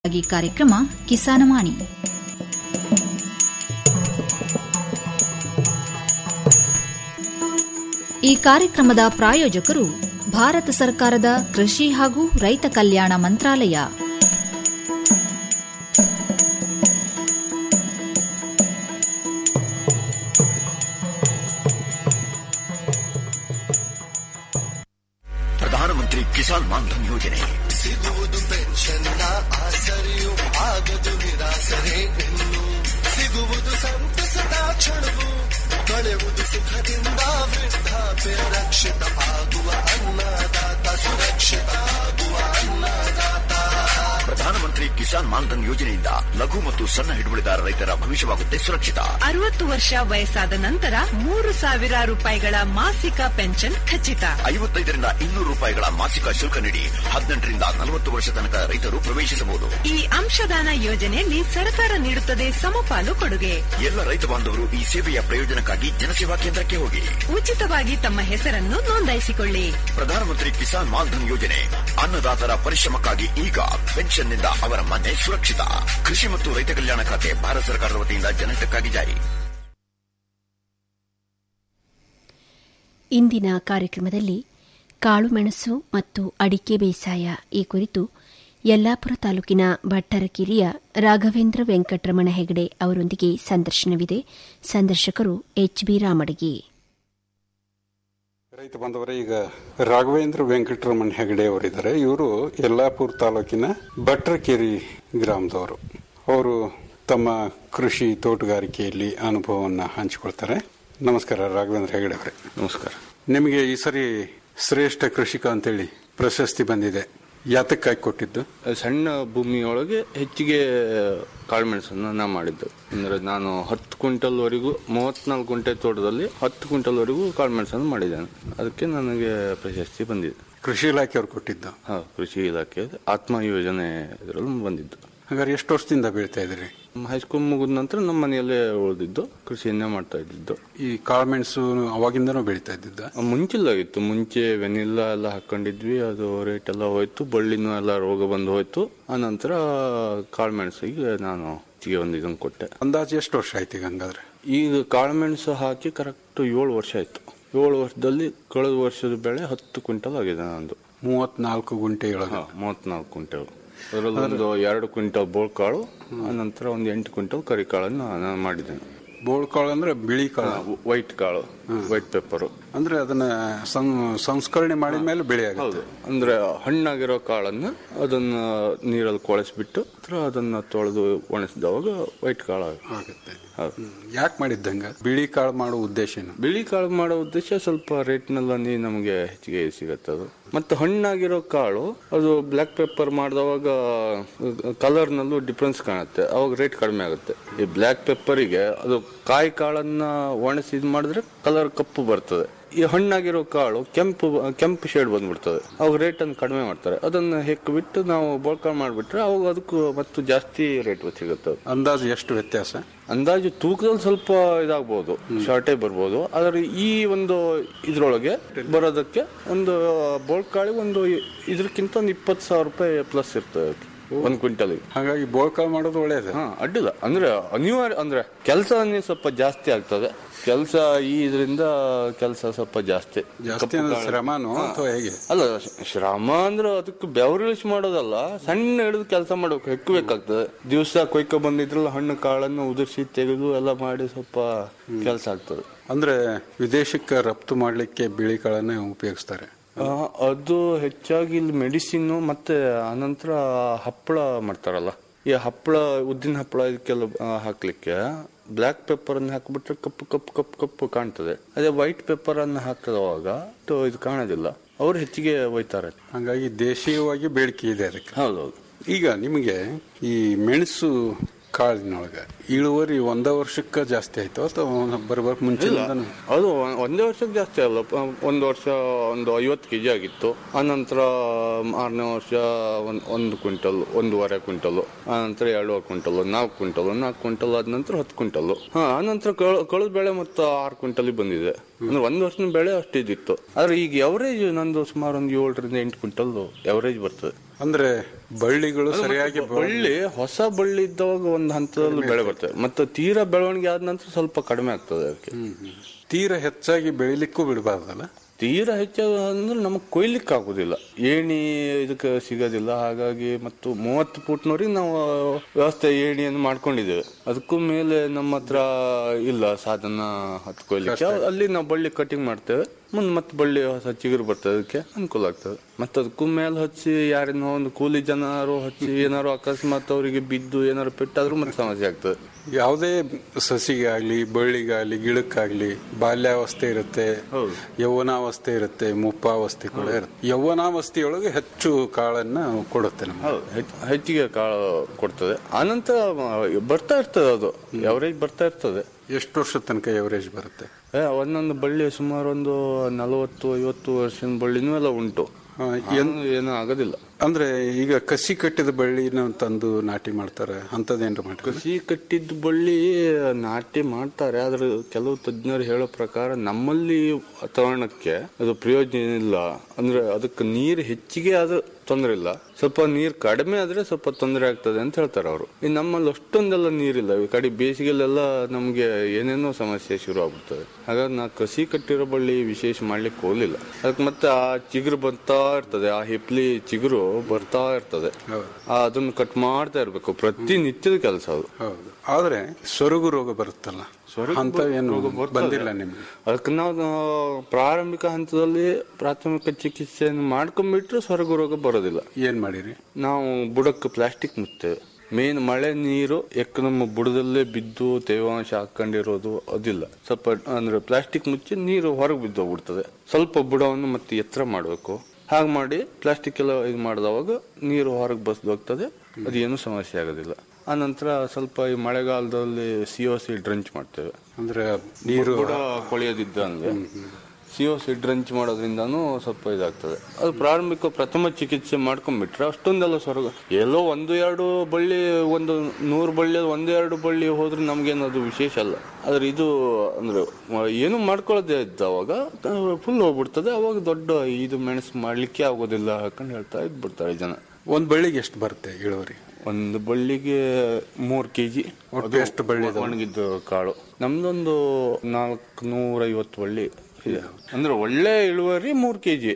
ಆಗಿ ಕಾರ್ಯಕ್ರಮ ಕಿಸಾನವಾಣಿ ಈ ಕಾರ್ಯಕ್ರಮದ ಪ್ರಾಯೋಜಕರು ಭಾರತ ಸರ್ಕಾರದ ಕೃಷಿ ಹಾಗೂ ರೈತ ಕಲ್ಯಾಣ ಮಂತ್ರಾಲಯ ಪ್ರಧಾನಮಂತ್ರಿ ಕಿಸಾನ್ ಮಾನ್ಧನ್ ಯೋಜನೆ ಸಿಗುವುದು ಪೆನ್ಷನ್ನ ಆಸರೆಯು ಆಗದು ನಿರಾಸರೆ ಇನ್ನು ಸಿಗುವುದು ಸಂತಸದ ಕ್ಷಣವು ಕಳೆಯುವುದು ಸುಖದಿಂದ ವೃದ್ಧಾಪ್ಯ ರಕ್ಷಿತ ಆಗುವ ಅನ್ನದಾತ ಸುರಕ್ಷಿತ ಆಗುವ ಅನ್ನದಾತ ಪ್ರಧಾನಮಂತ್ರಿ ಕಿಸಾನ್ ಮಾನ್ಧನ್ ಯೋಜನೆಯಿಂದ ಲಘು ಮತ್ತು ಸಣ್ಣ ಹಿಡುವಳಿದಾರ ರೈತರ ಭವಿಷ್ಯವಾಗುತ್ತೆ ಸುರಕ್ಷಿತ ಅರವತ್ತು ವರ್ಷ ವಯಸ್ಸಾದ ನಂತರ ಮೂರು ಸಾವಿರ ರೂಪಾಯಿಗಳ ಮಾಸಿಕ ಪೆನ್ಷನ್ ಖಚಿತ ಐವತ್ತೈದರಿಂದ ಇನ್ನೂರು ರೂಪಾಯಿಗಳ ಮಾಸಿಕ ಶುಲ್ಕ ನೀಡಿ ಹದಿನೆಂಟರಿಂದ ನಲವತ್ತು ವರ್ಷ ತನಕ ರೈತರು ಪ್ರವೇಶಿಸಬಹುದು ಈ ಅಂಶದಾನ ಯೋಜನೆಯಲ್ಲಿ ಸರ್ಕಾರ ನೀಡುತ್ತದೆ ಸಮಪಾಲು ಕೊಡುಗೆ ಎಲ್ಲ ರೈತ ಬಾಂಧವರು ಈ ಸೇವೆಯ ಪ್ರಯೋಜನಕ್ಕಾಗಿ ಜನಸೇವಾ ಕೇಂದ್ರಕ್ಕೆ ಹೋಗಿ ಉಚಿತವಾಗಿ ತಮ್ಮ ಹೆಸರನ್ನು ನೋಂದಾಯಿಸಿಕೊಳ್ಳಿ ಪ್ರಧಾನಮಂತ್ರಿ ಕಿಸಾನ್ ಮಾನ್ಧನ್ ಯೋಜನೆ ಅನ್ನದಾತರ ಪರಿಶ್ರಮಕ್ಕಾಗಿ ಈಗ ಪೆನ್ಷನ್ನಿಂದ ಅವರ ಮನೆ ಸುರಕ್ಷಿತ ಕೃಷಿ ಮತ್ತು ರೈತ ಕಲ್ಯಾಣ ಖಾತೆ ಭಾರತ ಸರ್ಕಾರದ ವತಿಯಿಂದ ಜನಹಿತಕ್ಕಾಗಿ ಜಾರಿ ಇಂದಿನ ಕಾರ್ಯಕ್ರಮದಲ್ಲಿ ಕಾಳುಮೆಣಸು ಮತ್ತು ಅಡಿಕೆ ಬೇಸಾಯ ಈ ಕುರಿತು ಯಲ್ಲಾಪುರ ತಾಲೂಕಿನ ಭಟ್ಟರಕಿರಿಯ ರಾಘವೇಂದ್ರ ವೆಂಕಟರಮಣ ಹೆಗಡೆ ಅವರೊಂದಿಗೆ ಸಂದರ್ಶನವಿದೆ ಸಂದರ್ಶಕರು ಎಚ್ ಬಿ ರಾಮಡಗಿ ರೈತ ಬಾಂಧವರೇ ಈಗ ರಾಘವೇಂದ್ರ ವೆಂಕಟರಮಣ ಹೆಗಡೆ ಅವರಿದ್ದಾರೆ ಇವರು ಯಲ್ಲಾಪುರ ತಾಲೂಕಿನ ಭಟ್ರಕೇರಿ ಗ್ರಾಮದವರು ಅವರು ತಮ್ಮ ಕೃಷಿ ತೋಟಗಾರಿಕೆಯಲ್ಲಿ ಅನುಭವವನ್ನು ಹಂಚಿಕೊಳ್ತಾರೆ ನಮಸ್ಕಾರ ರಾಘವೇಂದ್ರ ಹೆಗಡೆ ಅವರೇ ನಮಸ್ಕಾರ ನಿಮಗೆ ಈ ಸರಿ ಶ್ರೇಷ್ಠ ಕೃಷಿಕ ಅಂತೇಳಿ ಪ್ರಶಸ್ತಿ ಬಂದಿದೆ ಯಾತಕ್ಕಾಗಿ ಕೊಟ್ಟಿದ್ದು ಸಣ್ಣ ಭೂಮಿಯೊಳಗೆ ಹೆಚ್ಚಿಗೆ ಕಾಳುಮೆಣಸನ್ನು ನಾ ಮಾಡಿದ್ದು ಅಂದ್ರೆ ನಾನು ಹತ್ತು ಕ್ವಿಂಟಲ್ವರೆಗೂ ಮೂವತ್ನಾಲ್ಕು ಗುಂಟೆ ತೋಟದಲ್ಲಿ ಹತ್ತು ಕ್ವಿಂಟಲ್ವರೆಗೂ ಕಾಳುಮೆಣಸನ್ನು ಮಾಡಿದ್ದೇನೆ ಅದಕ್ಕೆ ನನಗೆ ಪ್ರಶಸ್ತಿ ಬಂದಿದೆ ಕೃಷಿ ಇಲಾಖೆಯವರು ಕೊಟ್ಟಿದ್ದು ಹಾ ಕೃಷಿ ಇಲಾಖೆ ಆತ್ಮ ಯೋಜನೆ ಇದರಲ್ಲಿ ಬಂದಿದ್ದು ಹಾಗಾದ್ರೆ ಎಷ್ಟು ವರ್ಷದಿಂದ ಬೀಳ್ತಾ ಇದ್ರಿ ಹೈಸ್ಕೂಲ್ ಮುಗಿದ ನಂತರ ನಮ್ಮ ಮನೆಯಲ್ಲೇ ಉಳಿದಿದ್ದು ಕೃಷಿಯನ್ನೇ ಮಾಡ್ತಾ ಇದ್ದಿದ್ದು ಈ ಕಾಳುಮೆಣಸು ಅವಾಗಿಂದನೂ ಬೆಳೀತಾ ಇದ್ದಿದ್ದ ಮುಂಚಿಲ್ಲಾಗಿತ್ತು ಮುಂಚೆ ವೆನಿಲ್ಲಾ ಎಲ್ಲ ಹಾಕೊಂಡಿದ್ವಿ ಅದು ರೇಟ್ ಎಲ್ಲ ಹೋಯ್ತು ಬಳ್ಳಿನೂ ಎಲ್ಲ ರೋಗ ಬಂದು ಹೋಯ್ತು ಆನಂತರ ಕಾಳುಮೆಣಸಿಗೆ ನಾನು ಹೆಚ್ಚಿಗೆ ಒಂದು ಇದನ್ನು ಕೊಟ್ಟೆ ಅಂದಾಜು ಎಷ್ಟು ವರ್ಷ ಆಯ್ತು ಈಗ ಹಂಗಾದ್ರೆ ಈಗ ಕಾಳುಮೆಣಸು ಹಾಕಿ ಕರೆಕ್ಟ್ ಏಳು ವರ್ಷ ಆಯ್ತು ಏಳು ವರ್ಷದಲ್ಲಿ ಕಳೆದ ವರ್ಷದ ಬೆಳೆ ಹತ್ತು ಕ್ವಿಂಟಲ್ ಆಗಿದೆ ನಂದು ಮೂವತ್ನಾಲ್ಕು ಗುಂಟೆಯೊಳಗೆ ಹಾ, ಮೂವತ್ನಾಲ್ಕು ಕ್ವಿಂಟಲ್ ಅದರಲ್ಲಿ ಒಂದು ಎರಡು ಕ್ವಿಂಟಲ್ ಬೋಳ್ಕಾಳು ಆನಂತರ ಒಂದು ಎಂಟು ಕ್ವಿಂಟಲ್ ಕರಿಕಾಳನ್ನು ನಾನು ಮಾಡಿದ್ದೇನೆ ಬೋಳ್ ಕಾಳು ಅಂದ್ರೆ ಬಿಳಿ ಕಾಳು ವೈಟ್ ಕಾಳು ವೈಟ್ ಪೆಪ್ಪರು ಅಂದ್ರೆ ಅದನ್ನ ಸಂ- ಸಂಸ್ಕರಣೆ ಮಾಡಿದ ಮೇಲೆ ಬೆಳೆ ಆಗುತ್ತೆ ಹೌದು ಅಂದ್ರೆ ಹಣ್ಣಾಗಿರೋ ಕಾಳನ್ನ ಅದನ್ನ ನೀರಲ್ಲಿ ಕೊಳೆಸ್ಬಿಟ್ಟು ನಂತರ ಅದನ್ನ ತೊಳೆದು ಒಣಸಿದವಾಗ ವೈಟ್ ಕಾಳು ಆಗುತ್ತೆ. ಆಗುತ್ತೆ ಹೌದು ಯಾಕೆ ಮಾಡಿದ್ದಂಗ ಬಿಳಿ ಕಾಳು ಮಾಡೋ ಉದ್ದೇಶ ಏನು ಬಿಳಿ ಕಾಳು ಮಾಡೋ ಉದ್ದೇಶ ಸ್ವಲ್ಪ ರೇಟ್ನಲ್ಲಿ ನಮಗೆ ಹೆಚ್ಚಿಗೆ ಸಿಗತ್ತೆ ಅದು ಮತ್ತೆ ಹಣ್ಣಾಗಿರೋ ಕಾಳು ಅದು ಬ್ಲ್ಯಾಕ್ ಪೆಪ್ಪರ್ ಮಾಡಿದವಾಗ ಕಲರ್ನಲ್ಲೂ ಡಿಫ್ರೆನ್ಸ್ ಕಾಣುತ್ತೆ ಅವಾಗ ರೇಟ್ ಕಡಿಮೆ ಆಗುತ್ತೆ ಈ ಬ್ಲ್ಯಾಕ್ ಪೆಪ್ಪರಿಗೆ ಅದು ಕಾಯಿ ಕಾಳನ್ನ ಒಣಸಿ ಇದು ಮಾಡಿದ್ರೆ ಕಲರ್ ಕಪ್ಪು ಬರ್ತದೆ ಈ ಹಣ್ಣಾಗಿರೋ ಕಾಳು ಕೆಂಪು ಕೆಂಪು ಶೇಡ್ ಬಂದ್ಬಿಡ್ತದೆ ಅವಾಗ ರೇಟ್ ಅನ್ನು ಕಡಿಮೆ ಮಾಡ್ತಾರೆ ಅದನ್ನ ಹೆಕ್ಕು ಬಿಟ್ಟು ನಾವು ಬೋಳ್ಕಾಳು ಮಾಡಿಬಿಟ್ರೆ ಅವಾಗ ಅದಕ್ಕೂ ಮತ್ತು ಜಾಸ್ತಿ ರೇಟ್ ಸಿಗುತ್ತೆ ಅದು. ಅಂದಾಜು ಎಷ್ಟು ವ್ಯತ್ಯಾಸ ಅಂದಾಜು ತೂಕದಲ್ಲಿ ಸ್ವಲ್ಪ ಇದಾಗ್ಬೋದು ಶಾರ್ಟೇಜ್ ಬರ್ಬೋದು ಆದರೆ ಈ ಒಂದು ಇದ್ರೊಳಗೆ ಬರೋದಕ್ಕೆ ಒಂದು ಬೋಳ್ಕಾಳಿ ಒಂದು ಇದಕ್ಕಿಂತ ಒಂದು ಇಪ್ಪತ್ತು ಸಾವಿರ ರೂಪಾಯಿ ಪ್ಲಸ್ ಇರ್ತದೆ ಅದಕ್ಕೆ ಒಂದು ಕ್ವಿಂಟಲ್ಗೆ ಹಾಗಾಗಿ ಬೋಳ್ ಕಾಳು ಮಾಡೋದು ಒಳ್ಳೇದು ಹಾ ಅಡ್ಡಿಲ್ಲ ಅಂದ್ರೆ ಅನಿವಾರ್ಯ ಅಂದ್ರೆ ಕೆಲಸ ಸ್ವಲ್ಪ ಜಾಸ್ತಿ ಆಗ್ತದೆ ಕೆಲಸ ಈ ಇದರಿಂದ ಕೆಲಸ ಸ್ವಲ್ಪ ಜಾಸ್ತಿ ಜಾಸ್ತಿ ಕಪ್ಪು ಅಂದ್ರೆ ಕಾಳು- ಶ್ರಮನೋ ಹಾ. ಅಥವಾ ಹೇಗೆ ಅಲ್ಲ ಶ- ಶ್ರಮ ಅಂದ್ರೆ ಅದಕ್ಕೆ ಬೆವರಿಳಿಸಿ ಮಾಡೋದಲ್ಲ ಸಣ್ಣ ಹಿಡಿದು ಕೆಲಸ ಮಾಡ್ಬೇಕು ಹೆಕ್ಕಬೇಕಾಗ್ತದೆ ದಿವಸ ಕೊಯ್ಕೊ ಬಂದಿದ್ರಲ್ಲ ಹಣ್ಣು ಕಾಳನ್ನು ಉದುರಿಸಿ ತೆಗೆದು ಎಲ್ಲ ಮಾಡಿ ಸ್ವಲ್ಪ ಕೆಲಸ ಆಗ್ತದೆ ಅಂದ್ರೆ ವಿದೇಶಕ್ಕೆ ರಫ್ತು ಮಾಡ್ಲಿಕ್ಕೆ ಬಿಳಿ ಕಾಳನ್ನ ಉಪಯೋಗಿಸ್ತಾರೆ ಆ, ಅದು ಹೆಚ್ಚಾಗಿ ಇಲ್ಲಿ ಮೆಡಿಸಿನ್ ಮತ್ತೆ ಅನಂತರ ಹಪ್ಪಳ ಮಾಡ್ತಾರಲ್ಲ ಈ ಹಪ್ಪಳ ಉದ್ದಿನ ಹಪ್ಪಳ ಇದಕ್ಕೆಲ್ಲ ಆ, ಹಾಕ್ಲಿಕ್ಕೆ ಬ್ಲ್ಯಾಕ್ ಪೆಪ್ಪರ್ ಅನ್ನು ಹಾಕ್ಬಿಟ್ರೆ ಕಪ್ಪು ಕಪ್ಪು ಕಪ್ಪು ಕಪ್ಪು ಕಾಣ್ತದೆ ಅದೇ ವೈಟ್ ಪೆಪ್ಪರ್ ಅನ್ನು ಹಾಕಿದವಾಗ ಇದು ಇದು ಕಾಣೋದಿಲ್ಲ ಅವ್ರು ಹೆಚ್ಚಿಗೆ ಒಯ್ತಾರೆ ಹಾಗಾಗಿ ದೇಶೀಯವಾಗಿ ಬೇಡಿಕೆ ಇದೆ ಅದಕ್ಕೆ ಹೌದೌದು ಈಗ ನಿಮಗೆ ಈ ಮೆಣಸು ಕಾಳಿನೊಳಗ ಇಳುವರಿ ಒಂದ ವರ್ಷಕ್ಕೆ ಜಾಸ್ತಿ ಆಯ್ತು ಅಥವಾ ಬರ್ಬರ್ ಮುಂಚೆ ಅದು ಒ- ಒಂದೇ ವರ್ಷಕ್ಕೆ ಜಾಸ್ತಿ ಅಲ್ಲ ಪ- ಒಂದು ವರ್ಷ ಒಂದು ಐವತ್ತು ಕೆಜಿ ಆಗಿತ್ತು ಆನಂತರ ಆರನೇ ವರ್ಷ ಒಂದ್- ಒಂದು ಕ್ವಿಂಟಲ್ ಒಂದೂವರೆ ಕ್ವಿಂಟಲ್ ಆನಂತರ ಎರಡೂವರೆ ಕ್ವಿಂಟಲ್ ನಾಲ್ಕು ಕ್ವಿಂಟಲ್ ನಾಲ್ಕು ಕ್ವಿಂಟಲ್ ಆದ ನಂತರ ಹತ್ತು ಕ್ವಿಂಟಲ್ ಹಾ ಆನಂತರ ಕಳ- ಕಳೆದ ಬೆಳೆ ಮತ್ತು ಆರು ಕ್ವಿಂಟಲ್ ಬಂದಿದೆ ಅಂದ್ರೆ ಒಂದು ವರ್ಷದ ಬೆಳೆ ಅಷ್ಟಿದ್ದಿತ್ತು ಆದ್ರೆ ಈಗ ಎವರೇಜ್ ನಂದು ಸುಮಾರು ಒಂದು ಏಳರಿಂದ ಎಂಟು ಕ್ವಿಂಟಲ್ ಎವರೇಜ್ ಬರ್ತದೆ ಅಂದ್ರೆ ಬಳ್ಳಿಗಳು ಸರಿಯಾಗಿ ಬೆಳ- ಬಳ್ಳಿ ಹೊಸ ಬಳ್ಳಿ ಇದ್ದವಾಗ ಒಂದು ಹಂತದಲ್ಲಿ ಬೆಳೆ ಬರ್ತದೆ ಮತ್ತು ತೀರಾ ಬೆಳವಣಿಗೆ ಆದ ನಂತರ ಸ್ವಲ್ಪ ಕಡಿಮೆ ಆಗ್ತದೆ ಅದಕ್ಕೆ ತೀರ ಹೆಚ್ಚಾಗಿ ಬೆಳಿಲಿಕ್ಕೂ ಬಿಡಬಾರ್ದಲ್ಲ ತೀರಾ ಹೆಚ್ಚಾಗ ಅಂದ್ರೆ ನಮಗೆ ಕೊಯ್ಲಿಕ್ಕೆ ಆಗುದಿಲ್ಲ ಏಣಿ ಇದಕ್ಕೆ ಸಿಗೋದಿಲ್ಲ ಹಾಗಾಗಿ ಮತ್ತು ಮೂವತ್ತು ಫೂಟ್ನವರೆಗೆ ನಾವು ವ್ಯವಸ್ಥೆ ಏಣಿಯನ್ನು ಮಾಡ್ಕೊಂಡಿದ್ದೇವೆ ಅದಕ್ಕೂ ಮೇಲೆ ನಮ್ಮ ಹತ್ರ ಇಲ್ಲ ಸಾಧನ ಹತ್ತು ಕೊಯ್ಲಿಕ್ಕೆ ಅಲ್ಲಿ ನಾವು ಬಳ್ಳಿ ಕಟಿಂಗ್ ಮಾಡ್ತೇವೆ ಮುಂದೆ ಮತ್ತೆ ಬಳ್ಳಿ ಹೊಸ ಚಿಗುರು ಬರ್ತದೆ ಅದಕ್ಕೆ ಅನುಕೂಲ ಆಗ್ತದೆ ಮತ್ತೆ ಅದಕ್ಕೂ ಮೇಲೆ ಹಚ್ಚಿ ಯಾರನ್ನೋ ಒಂದು ಕೂಲಿ ಜನರು ಹಚ್ಚಿ ಏನಾರು ಅಕಸ್ಮಾತ್ ಅವರಿಗೆ ಬಿದ್ದು ಏನಾರು ಪೆಟ್ಟಾದ್ರೂ ಮತ್ತೆ ಸಮಸ್ಯೆ ಆಗ್ತದೆ ಯಾವುದೇ ಸಸಿಗಾಗ್ಲಿ ಬಳ್ಳಿಗಾಗ್ಲಿ ಗಿಡಕ್ಕಾಗ್ಲಿ ಬಾಲ್ಯಾವಸ್ಥೆ ಇರುತ್ತೆ ಯೌವನಾವಸ್ಥೆ ಇರುತ್ತೆ ಮುಪ್ಪಾವಸ್ಥೆ ಕೂಡ ಇರುತ್ತೆ ಯೌವನಾವಸ್ಥೆಯೊಳಗೆ ಹೆಚ್ಚು ಕಾಳನ್ನ ಕೊಡುತ್ತೆ ನಮ್ಗೆ ಹೌದು ಹೆಚ್- ಹೆಚ್ಚಿಗೆ ಕಾಳು ಕೊಡ್ತದೆ ಆನಂತರ ಬರ್ತಾ ಇರ್ತದೆ ಅದು ಅವರೇಜ್ ಬರ್ತಾ ಇರ್ತದೆ ಎಷ್ಟು ವರ್ಷ ತನಕ ಎವರೇಜ್ ಬರುತ್ತೆ ಏ, ಒಂದೊಂದು ಬಳ್ಳಿ ಸುಮಾರು ಒಂದು ನಲವತ್ತು ಐವತ್ತು ವರ್ಷದ ಬಳ್ಳಿನೂ ಎಲ್ಲ ಉಂಟು ಆ, ಏನು ಏನೂ ಆಗೋದಿಲ್ಲ ಅಂದ್ರೆ ಈಗ ಕಸಿ ಕಟ್ಟಿದ ಬಳ್ಳಿನ ತಂದು ನಾಟಿ ಮಾಡ್ತಾರೆ ಅಂತದೇನ್ರ ಮಾಡ್ತಾರೆ ಕಸಿ ಕಟ್ಟಿದ್ದ ಬಳ್ಳಿ ನಾಟಿ ಮಾಡ್ತಾರೆ ಆದ್ರೆ ಕೆಲವು ತಜ್ಞರು ಹೇಳೋ ಪ್ರಕಾರ ನಮ್ಮಲ್ಲಿ ವಾತಾವರಣಕ್ಕೆ ಅದು ಪ್ರಯೋಜನ ಇಲ್ಲ ಅಂದ್ರೆ ಅದಕ್ಕೆ ನೀರು ಹೆಚ್ಚಿಗೆ ಆದ್ರೆ ತೊಂದರೆ ಇಲ್ಲ ಸ್ವಲ್ಪ ನೀರು ಕಡಿಮೆ ಆದ್ರೆ ಸ್ವಲ್ಪ ತೊಂದರೆ ಆಗ್ತದೆ ಅಂತ ಹೇಳ್ತಾರೆ ಅವರು ಈ ನಮ್ಮಲ್ಲಿ ಅಷ್ಟೊಂದೆಲ್ಲ ನೀರಿಲ್ಲ ಈ ಕಡೆ ಬೇಸಿಗೆಲೆಲ್ಲ ನಮ್ಗೆ ಏನೇನೋ ಸಮಸ್ಯೆ ಶುರು ಆಗ್ಬಿಡ್ತದೆ ಹಾಗಾಗಿ ನಾ ಕಸಿ ಕಟ್ಟಿರೋ ಬಳ್ಳಿ ವಿಶೇಷ ಮಾಡ್ಲಿಕ್ಕೆ ಹೋಗ್ಲಿಲ್ಲ ಅದಕ್ಕೆ ಮತ್ತೆ ಆ ಚಿಗುರು ಬರ್ತಾ ಇರ್ತದೆ ಆ ಹಿಪ್ಲಿ ಚಿಗುರು ಬರ್ತಾ ಇರ್ತದೆ ಆ ಅದನ್ನು ಕಟ್ ಮಾಡ್ತಾ ಇರ್ಬೇಕು ಪ್ರತಿನಿತ್ಯದ ಕೆಲಸ ಅದು ಹೌದು ಆದ್ರೆ ಸೊರಗು ರೋಗ ಬರುತ್ತಲ್ಲ ಅಂತ ಏನು ಬಂದಿಲ್ಲ ನಿಮ್ಗೆ ಅದಕ್ಕೆ ನಾವು ಪ್ರಾರಂಭಿಕ ಹಂತದಲ್ಲಿ ಪ್ರಾಥಮಿಕ ಚಿಕಿತ್ಸೆಯನ್ನು ಮಾಡ್ಕೊಂಡ್ಬಿಟ್ರೆ ಸ್ವರ್ಗ ರೋಗ ಬರೋದಿಲ್ಲ ಏನ್ ಮಾಡಿರಿ ನಾವು ಬುಡಕ್ಕೆ ಪ್ಲಾಸ್ಟಿಕ್ ಮುಚ್ತೇವೆ ಮೇನ್ ಮಳೆ ನೀರು ಎಕ್ಕ ನಮ್ಮ ಬುಡದಲ್ಲೇ ಬಿದ್ದು ತೇವಾಂಶ ಹಾಕೊಂಡಿರೋದು ಅದಿಲ್ಲ ಸ್ವಲ್ಪ ಅಂದ್ರೆ ಪ್ಲಾಸ್ಟಿಕ್ ಮುಚ್ಚಿ ನೀರು ಹೊರಗೆ ಬಿದ್ದೋಗ್ಬಿಡ್ತದೆ ಸ್ವಲ್ಪ ಬುಡವನ್ನು ಮತ್ತೆ ಎತ್ತರ ಮಾಡಬೇಕು ಹಾಗೆ ಮಾಡಿ ಪ್ಲಾಸ್ಟಿಕ್ ಎಲ್ಲ ಇದು ಮಾಡಿದವಾಗ ನೀರು ಹೊರಗೆ ಬಸ್ದೋಗ್ತದೆ ಅದೇನು ಸಮಸ್ಯೆ ಆಗೋದಿಲ್ಲ ಆನಂತರ ಸ್ವಲ್ಪ ಈ ಮಳೆಗಾಲದಲ್ಲಿ ಸಿ ಒ ಸಿ ಡ್ರಂಚ್ ಮಾಡ್ತೇವೆ ಅಂದ್ರೆ ನೀರು ಬುಡ ಕೊಳೆಯದಿದ್ದಂಗೆ ಸಿ ಒ ಸಿ ಡ್ರಂಚ್ ಮಾಡೋದ್ರಿಂದನೂ ಸ್ವಲ್ಪ ಇದಾಗ್ತದೆ ಅದು ಪ್ರಾರಂಭಿಕ ಪ್ರಥಮ ಚಿಕಿತ್ಸೆ ಮಾಡ್ಕೊಂಡ್ಬಿಟ್ರೆ ಅಷ್ಟೊಂದೆಲ್ಲ ಸ್ವರ್ಗ ಎಲ್ಲೋ ಒಂದು ಎರಡು ಬಳ್ಳಿ ಒಂದು ನೂರು ಬಳ್ಳಿ ಒಂದು ಎರಡು ಬಳ್ಳಿ ಹೋದ್ರೆ ನಮ್ಗೇನು ಅದು ವಿಶೇಷ ಅಲ್ಲ ಆದ್ರೆ ಇದು ಅಂದ್ರೆ ಮ- ಏನು ಮಾಡ್ಕೊಳ್ಳೋದೇ ಇದ್ದವಾಗ ಫುಲ್ ಹೋಗ್ಬಿಡ್ತದೆ ಅವಾಗ ದೊಡ್ಡ ಇದು ಮೆಣಸು ಮಾಡ್ಲಿಕ್ಕೆ ಆಗೋದಿಲ್ಲ ಹಾಕೊಂಡು ಹೇಳ್ತಾ ಇದ್ಬಿಡ್ತಾರೆ ಜನ ಒಂದ್ ಬಳ್ಳಿಗೆ ಎಷ್ಟು ಬರುತ್ತೆ ಇಳುವರಿ ಒಂದು ಬಳ್ಳಿಗೆ ಮೂರ್ ಕೆಜಿ ಒಟ್ಟು ಎಷ್ಟು ಬಳ್ಳಿ ಇದಾವೆ? ಒಣಗಿದ್ದು ಕಾಳು ನಮ್ದೊಂದು ನಾಲ್ಕು ನೂರ ಐವತ್ತು ಬಳ್ಳಿ ಇದೆ ಅಂದ್ರೆ ಒಳ್ಳೆ ಇಳುವರಿ ಮೂರ್ ಕೆಜಿ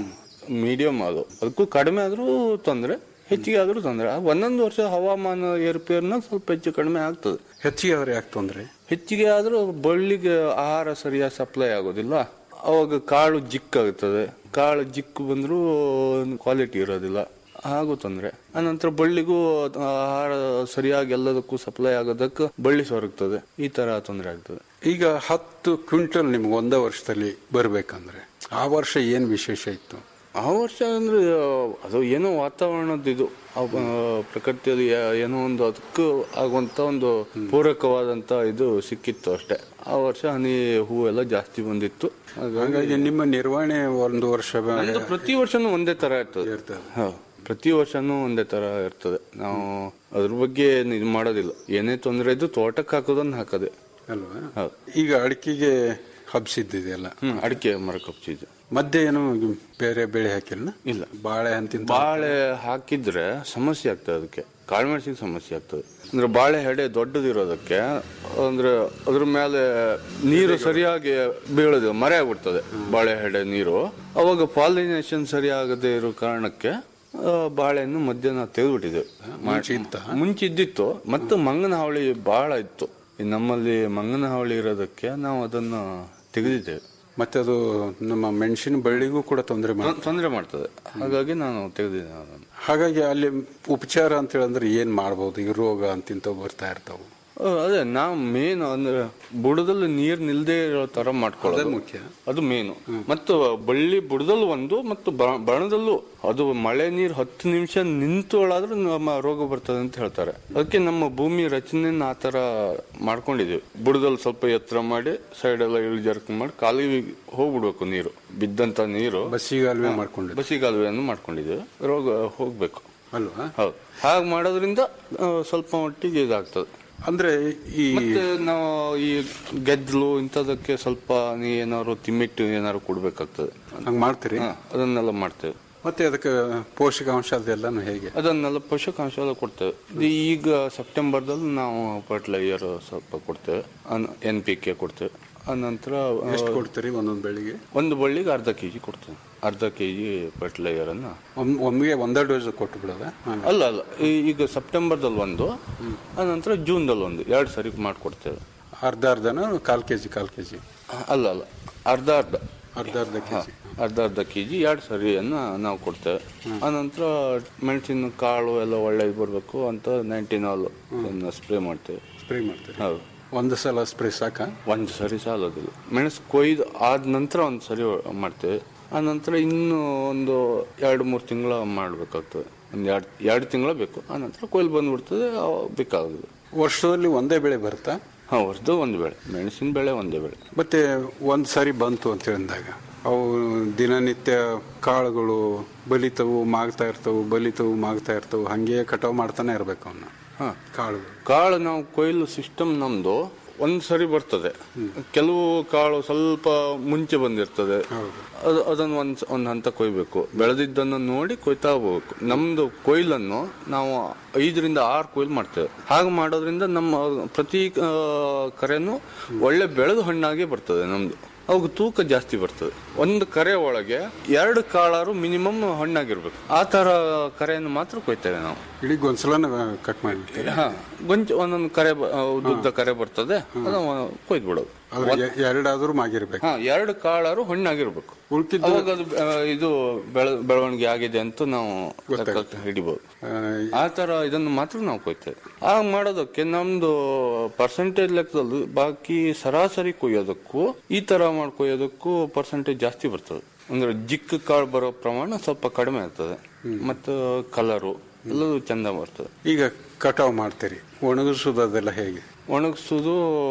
ಮೀಡಿಯಂ ಅದು ಅದಕ್ಕೂ ಕಡಿಮೆ ಆದ್ರೂ ತೊಂದ್ರೆ ಹೆಚ್ಚಿಗೆ ಆದ್ರೂ ತೊಂದ್ರೆ ಆ ಒಂದೊಂದು ವರ್ಷ ಹವಾಮಾನ ಏರುಪೇರ್ನ ಸ್ವಲ್ಪ ಹೆಚ್ಚು ಕಡಿಮೆ ಆಗ್ತದೆ ಹೆಚ್ಚಿಗೆ ಆದ್ರೆ ಯಾಕೆ ತೊಂದ್ರೆ ಹೆಚ್ಚಿಗೆ ಆದ್ರೂ ಬಳ್ಳಿಗೆ ಆಹಾರ ಸರಿಯಾಗಿ ಸಪ್ಲೈ ಆಗೋದಿಲ್ಲ ಅವಾಗ ಕಾಳು ಜಿಕ್ಕಾಗುತ್ತದೆ ಕಾಳು ಜಿಕ್ಕು ಬಂದರೂ ಕ್ವಾಲಿಟಿ ಇರೋದಿಲ್ಲ ಹಾಗೂ ತೊಂದರೆ ಆನಂತರ ಬಳ್ಳಿಗೂ ಆಹಾರ ಸರಿಯಾಗಿ ಎಲ್ಲದಕ್ಕೂ ಸಪ್ಲೈ ಆಗೋದಕ್ಕೆ ಬಳ್ಳಿ ಸೊರಗ್ತದೆ ಈ ತರ ತೊಂದರೆ ಆಗ್ತದೆ ಈಗ ಹತ್ತು ಕ್ವಿಂಟಲ್ ನಿಮ್ಗೆ ಒಂದೇ ವರ್ಷದಲ್ಲಿ ಬರ್ಬೇಕಂದ್ರೆ ಆ ವರ್ಷ ಏನ್ ವಿಶೇಷ ಇತ್ತು ಆ ವರ್ಷ ಅಂದ್ರೆ ಆ, ಅದು ಏನೋ ವಾತಾವರಣದ ಇದು ಆ, ಆ, ಪ್ರಕೃತಿಯಲ್ಲಿ ಯಾ- ಏನೋ ಒಂದು ಅದಕ್ಕೂ ಆಗುವಂತ ಒಂದು ಪೂರಕವಾದಂತ ಇದು ಸಿಕ್ಕಿತ್ತು ಅಷ್ಟೇ ಆ ವರ್ಷ ಹನಿ ಹೂವೆಲ್ಲ ಜಾಸ್ತಿ ಬಂದಿತ್ತು ಹಾಗಾಗಿ ಹಾಗಾಗಿ ನಿಮ್ಮ ನಿರ್ವಹಣೆ ಒಂದು ವರ್ಷ ಬ- ನಮ್ದು ಪ್ರತಿ ವರ್ಷನೂ ಒಂದೇ ತರ ಇರ್ತದೆ ಇರ್ತದೆ. ಹೌದು. ಪ್ರತಿ ವರ್ಷನೂ ಒಂದೇ ತರ ಇರ್ತದೆ ನಾವು ಅದ್ರ ಬಗ್ಗೆ ಇದು ಮಾಡೋದಿಲ್ಲ ಏನೇ ತೊಂದರೆ ಇದ್ದು ತೋಟಕ್ಕೆ ಹಾಕೋದನ್ನ ಹಾಕದೆ ಅಲ್ವಾ ಹೌದು. ಈಗ ಅಡಿಕೆಗೆ ಹಬ್ಸಿದ್ದಿದೆಯಲ್ಲ ಹ್ಮ್ ಅಡಿಕೆ ಮರ ಕಪ್ಸಿದ್ದು ಮಧ್ಯೆ ಏನು ಬೇರೆ ಬೆಳೆ ಹಾಕಿಲ್ಲ ಇಲ್ಲ. ಬಾಳೆ ಹಂತಿಂತ ಬಾಳೆ ಹಾಕಿದ್ರೆ ಸಮಸ್ಯೆ ಆಗ್ತದೆ ಅದಕ್ಕೆ ಕಾಳುಮೆಣಸಿಗೆ ಸಮಸ್ಯೆ ಆಗ್ತದೆ ಅಂದ್ರೆ ಬಾಳೆ ಹೆಡೆ ದೊಡ್ಡದಿರೋದಕ್ಕೆ ಅಂದ್ರೆ ಅದ್ರ ಮೇಲೆ ನೀರು ಸರಿಯಾಗಿ ಬೀಳೋದಿಲ್ಲ ಮರೆ ಆಗ್ಬಿಡ್ತದೆ ಬಾಳೆ ಹೆಡೆ ನೀರು ಅವಾಗ ಪಾಲಿನೇಷನ್ ಸರಿಯಾಗದೆ ಇರೋ ಕಾರಣಕ್ಕೆ ಆ, ಬಾಳೆಯನ್ನು ಮಧ್ಯಾಹ್ನ ತೆಗೆದ್ಬಿಟ್ಟಿದ್ದೇವೆ ಮುಂಚೆ ಇತ್ತಾ? ಮುಂಚೆ ಇದ್ದಿತ್ತು ಮತ್ತು ಮಂಗನ ಹಾವಳಿ ಬಹಳ ಇತ್ತು ಈ ನಮ್ಮಲ್ಲಿ ಮಂಗನ ಹಾವಳಿ ಇರೋದಕ್ಕೆ ನಾವು ಅದನ್ನು ತೆಗೆದಿದ್ದೇವೆ ಮತ್ತೆ ಅದು ನಮ್ಮ ಮೆಣಸಿನ ಬಳ್ಳಿಗೂ ಕೂಡ ತೊಂದರೆ ಮಾಡಿ ತೊಂದರೆ ಮಾಡ್ತದೆ ಹಾಗಾಗಿ ನಾನು ತೆಗೆದಿದ್ದೇನೆ ಅದನ್ನು ಹಾಗಾಗಿ ಅಲ್ಲಿ ಉಪಚಾರ ಅಂತ ಹೇಳಿದ್ರೆ ಏನ್ ಮಾಡ್ಬೋದು ಈಗ ರೋಗ ಅಂತಿಂತ ಬರ್ತಾ ಇರ್ತಾವ ಆ, ಅದೇ ನಾವು ಮೇನ್ ಅಂದ್ರೆ ಬುಡದಲ್ಲಿ ನೀರ್ ನಿಲ್ದೇ ಇರೋ ತರ ಮಾಡ್ಕೊಳ್ಳೋದು ಅದೇ ಮುಖ್ಯ. ಅದು ಮೇನು ಮತ್ತು ಬಳ್ಳಿ ಬುಡದಲ್ಲೂ ಒಂದು ಮತ್ತು ಬ- ಬಣದಲ್ಲೂ ಅದು ಮಳೆ ನೀರು ಹತ್ತು ನಿಮಿಷ ನಿಂತೊಳಾದ್ರೂ ನಮ್ಮ ರೋಗ ಬರ್ತದೆ ಅಂತ ಹೇಳ್ತಾರೆ ಅದಕ್ಕೆ ನಮ್ಮ ಭೂಮಿ ರಚನೆನ ಆ ತರ ಮಾಡ್ಕೊಂಡಿದೀವಿ ಬುಡದಲ್ಲಿ ಸ್ವಲ್ಪ ಎತ್ತರ ಮಾಡಿ ಸೈಡ್ ಎಲ್ಲ ಇಳಿಜಾರ್ಕ್ ಮಾಡಿ ಕಾಲಿಗೆ ಹೋಗ್ಬಿಡ್ಬೇಕು ನೀರು ಬಿದ್ದಂತ ನೀರು ಬಸ್ಸಿಗಾಲ್ವೆ ಮಾಡ್ಕೊಂಡಿದ್ದು ಬಸಿಗಾಲುವೆಯನ್ನು ಮಾಡ್ಕೊಂಡಿದ್ದೀವಿ ರೋಗ ಹೋಗ್ಬೇಕು ಅಲ್ವಾ ಹೌದು ಹಾಗೆ ಮಾಡೋದ್ರಿಂದ ಆ, ಸ್ವಲ್ಪ ಮಟ್ಟಿಗೆ ಇದಾಗ್ತದೆ ಅಂದ್ರೆ ಈ ಮತ್ತೆ ನಾವು ಈ ಗೆದ್ದಲು ಇಂಥದಕ್ಕೆ ಸ್ವಲ್ಪ ನೀ ಏನಾದ್ರು ತಿಮ್ಮಿಟ್ಟು ಏನಾದ್ರು ಕೊಡ್ಬೇಕಾಗ್ತದೆ ಹಂಗ್ ಮಾಡ್ತೀರಿ ಹಾ, ಅದನ್ನೆಲ್ಲ ಮಾಡ್ತೇವೆ ಮತ್ತೆ ಅದಕ್ಕೆ ಪೋಷಕಾಂಶ ಅದೆಲ್ಲಾನು ಹೇಗೆ ಅದನ್ನೆಲ್ಲ ಪೋಷಕಾಂಶ ಎಲ್ಲ ಕೊಡ್ತೇವೆ ಇದು ಈಗ ಸೆಪ್ಟೆಂಬರ್ದಲ್ಲಿ ನಾವು ಫರ್ಟಿಲೈಸರ್ ಸ್ವಲ್ಪ ಕೊಡ್ತೇವೆ ಎನ್ ಪಿ ಕೆ ಕೊಡ್ತೇವೆ ಆನಂತರ ಆ, ಎಷ್ಟು ಕೊಡ್ತೀರಿ ಒಂದೊಂದು ಬೆಳಿಗ್ಗೆ ಒಂದು ಬಳ್ಳಿಗೆ ಅರ್ಧ ಕೆ ಜಿ ಕೊಡ್ತೇವೆ ಅರ್ಧ ಕೆ ಜಿ ಫರ್ಟಿಲೈಸರ್ ಅನ್ನ ಒಮ್- ಒಮ್ಮೆಗೆ ಒಂದೇ ಡೋಸ್ ಕೊಟ್ಟು ಬಿಡೋದ ಅಲ್ಲ ಅಲ್ಲ ಈ- ಈಗ ಸೆಪ್ಟೆಂಬರ್ದಲ್ಲಿ ಒಂದು ಆನಂತರ ಜೂನ್ದಲ್ಲಿ ಒಂದು ಎರಡು ಸರಿ ಮಾಡಿಕೊಡ್ತೇವೆ ಅರ್ಧ ಅರ್ಧನ ಕಾಲ್ ಕೆ ಜಿ ಕಾಲ್ ಕೆ ಜಿ ಅಲ್ಲ ಅಲ್ಲ ಅರ್ಧ ಅರ್ಧ ಅರ್ಧ ಅರ್ಧ ಕೆ ಜಿ ಅರ್ಧ ಅರ್ಧ ಕೆ ಜಿ ಎರಡು ಸರಿಯನ್ನ ನಾವು ಕೊಡ್ತೇವೆ ಆನಂತರ ಮೆಣಸಿನ ಕಾಳು ಎಲ್ಲ ಒಳ್ಳೇದು ಬರಬೇಕು ಅಂತ ನೈಂಟೀನ್ ಆಲ್ ಸ್ಪ್ರೇ ಮಾಡ್ತೇವೆ ಸ್ಪ್ರೇ ಮಾಡ್ತೀರಿ ಹೌದು ಒಂದು ಸಲ ಸ್ಪ್ರೇ ಸಾಕ ಒಂದು ಸರಿ ಸಾಲೋದಿಲ್ಲ ಮೆಣಸು ಕೊಯ್ದು ಆದ ನಂತರ ಒಂದು ಸರಿ ಮಾಡ್ತೇವೆ ಆ ನಂತರ ಇನ್ನು ಒಂದು ಎರಡು ಮೂರು ತಿಂಗಳ ಮಾಡಬೇಕಾಗ್ತದೆ ಒಂದು ಎರಡು ಎರಡು ತಿಂಗಳ ಬೇಕು ಆ ನಂತರ ಕೊಯ್ಲು ಬಂದ್ಬಿಡ್ತದೆ ಅವಾಗ ಬೇಕಾಗೋದಿಲ್ಲ ವರ್ಷದಲ್ಲಿ ಒಂದೇ ಬೆಳೆ ಬರುತ್ತಾ ಹಾಂ ವರ್ಷದ ಒಂದು ಬೆಳೆ ಮೆಣಸಿನ ಬೆಳೆ ಒಂದೇ ಬೆಳೆ ಮತ್ತೆ ಒಂದು ಸಾರಿ ಬಂತು ಅಂತ ಹೇಳಿದಾಗ ಅವು ದಿನನಿತ್ಯ ಕಾಳುಗಳು ಬಲಿತವು ಮಾಗ್ತಾ ಇರ್ತವು ಬಲಿತವು ಮಾಗ್ತಾ ಇರ್ತವು ಹಂಗೆ ಕಟಾವು ಮಾಡ್ತಾನೆ ಇರ್ಬೇಕು ಅವನ್ನ ಹಾಂ ಕಾಳುಗಳು ಕಾಳು ನಾವು ಕೊಯ್ಲು ಸಿಸ್ಟಮ್ ನಮ್ದು ಒಂದ್ ಸರಿ ಬರ್ತದೆ ಕೆಲವು ಕಾಳು ಸ್ವಲ್ಪ ಮುಂಚೆ ಬಂದಿರ್ತದೆ ಅದು ಅದನ್ನು ಒಂದ್ ಒಂದ್ ಹಂತ ಕೊಯ್ಬೇಕು ಬೆಳೆದಿದ್ದನ್ನು ನೋಡಿ ಕೊಯ್ತಾ ಹೋಗ್ಬೇಕು ನಮ್ದು ಕೊಯ್ಲನ್ನು ನಾವು ಐದರಿಂದ ಆರು ಕೊಯ್ಲು ಮಾಡ್ತೇವೆ ಹಾಗೆ ಮಾಡೋದ್ರಿಂದ ನಮ್ಮ ಪ್ರತಿ ಆ, ಕರೆನು ಒಳ್ಳೆ ಬೆಳೆದು ಹಣ್ಣಾಗಿ ಬರ್ತದೆ ನಮ್ದು ಅವಾಗ ತೂಕ ಜಾಸ್ತಿ ಬರ್ತದೆ ಒಂದು ಕರೆ ಒಳಗೆ ಎರಡು ಕಾಳಾರು ಮಿನಿಮಮ್ ಹಣ್ಣಾಗಿರ್ಬೇಕು ಆ ತರ ಕರೆಯನ್ನು ಮಾತ್ರ ಕೊಯ್ತೇವೆ ನಾವು ಇಡೀ ಗೊಂದ್ಸಲನ ಕಟ್ ಮಾಡಿಬಿಡ್ತೀರಿ ಹಾ ಗೊಂಚ ಒಂದೊಂದು ಕರೆ ಬ- ಆ, ಉದ್ದುದ್ದ ಕರೆ ಬರ್ತದೆ ಅದನ್ನ ಕೊಯ್ದು ಬಿಡೋದು ಅದ್ರ ಎರಡಾದ್ರೂ ಮಾಗಿರ್ಬೇಕು ಹಾ ಎರಡು ಕಾಳಾರು ಹಣ್ಣಾಗಿರ್ಬೇಕು ಉಳ್ಕಿದ್ದು ಅವಾಗ ಅದು ಆ, ಇದು ಬೆಳ ಬೆಳವಣಿಗೆ ಆಗಿದೆ ಅಂತ ನಾವು ಲೆಕ್ಕ ಹಿಡಿಬಹುದು ಆ, ಆ ತರ ಇದನ್ನು ಮಾತ್ರ ನಾವು ಕೊಯ್ತೇವೆ ಆ ಮಾಡೋದಕ್ಕೆ ನಮ್ದು ಪರ್ಸೆಂಟೇಜ್ ಲೆಕ್ಕದಲ್ಲಿ ಬಾಕಿ ಸರಾಸರಿ ಕೊಯ್ಯೋದಕ್ಕೂ ಈ ತರ ಮಾಡಿ ಕೊಯ್ಯೋದಕ್ಕೂ ಪರ್ಸೆಂಟೇಜ್ ಜಾಸ್ತಿ ಬರ್ತದೆ ಅಂದ್ರೆ ಜಿಕ್ಕ ಕಾಳು ಬರೋ ಪ್ರಮಾಣ ಸ್ವಲ್ಪ ಕಡಿಮೆ ಆಗ್ತದೆ ಮತ್ತು ಕಲರು ಎಲ್ಲವೂ ಚಂದ ಬರ್ತದೆ ಈಗ ಕಟಾವು ಮಾಡ್ತೀರಿ ಒಣಗಿಸೋದು ಅದೆಲ್ಲ ಹೇಗೆ ಒಣಗಿಸೋದು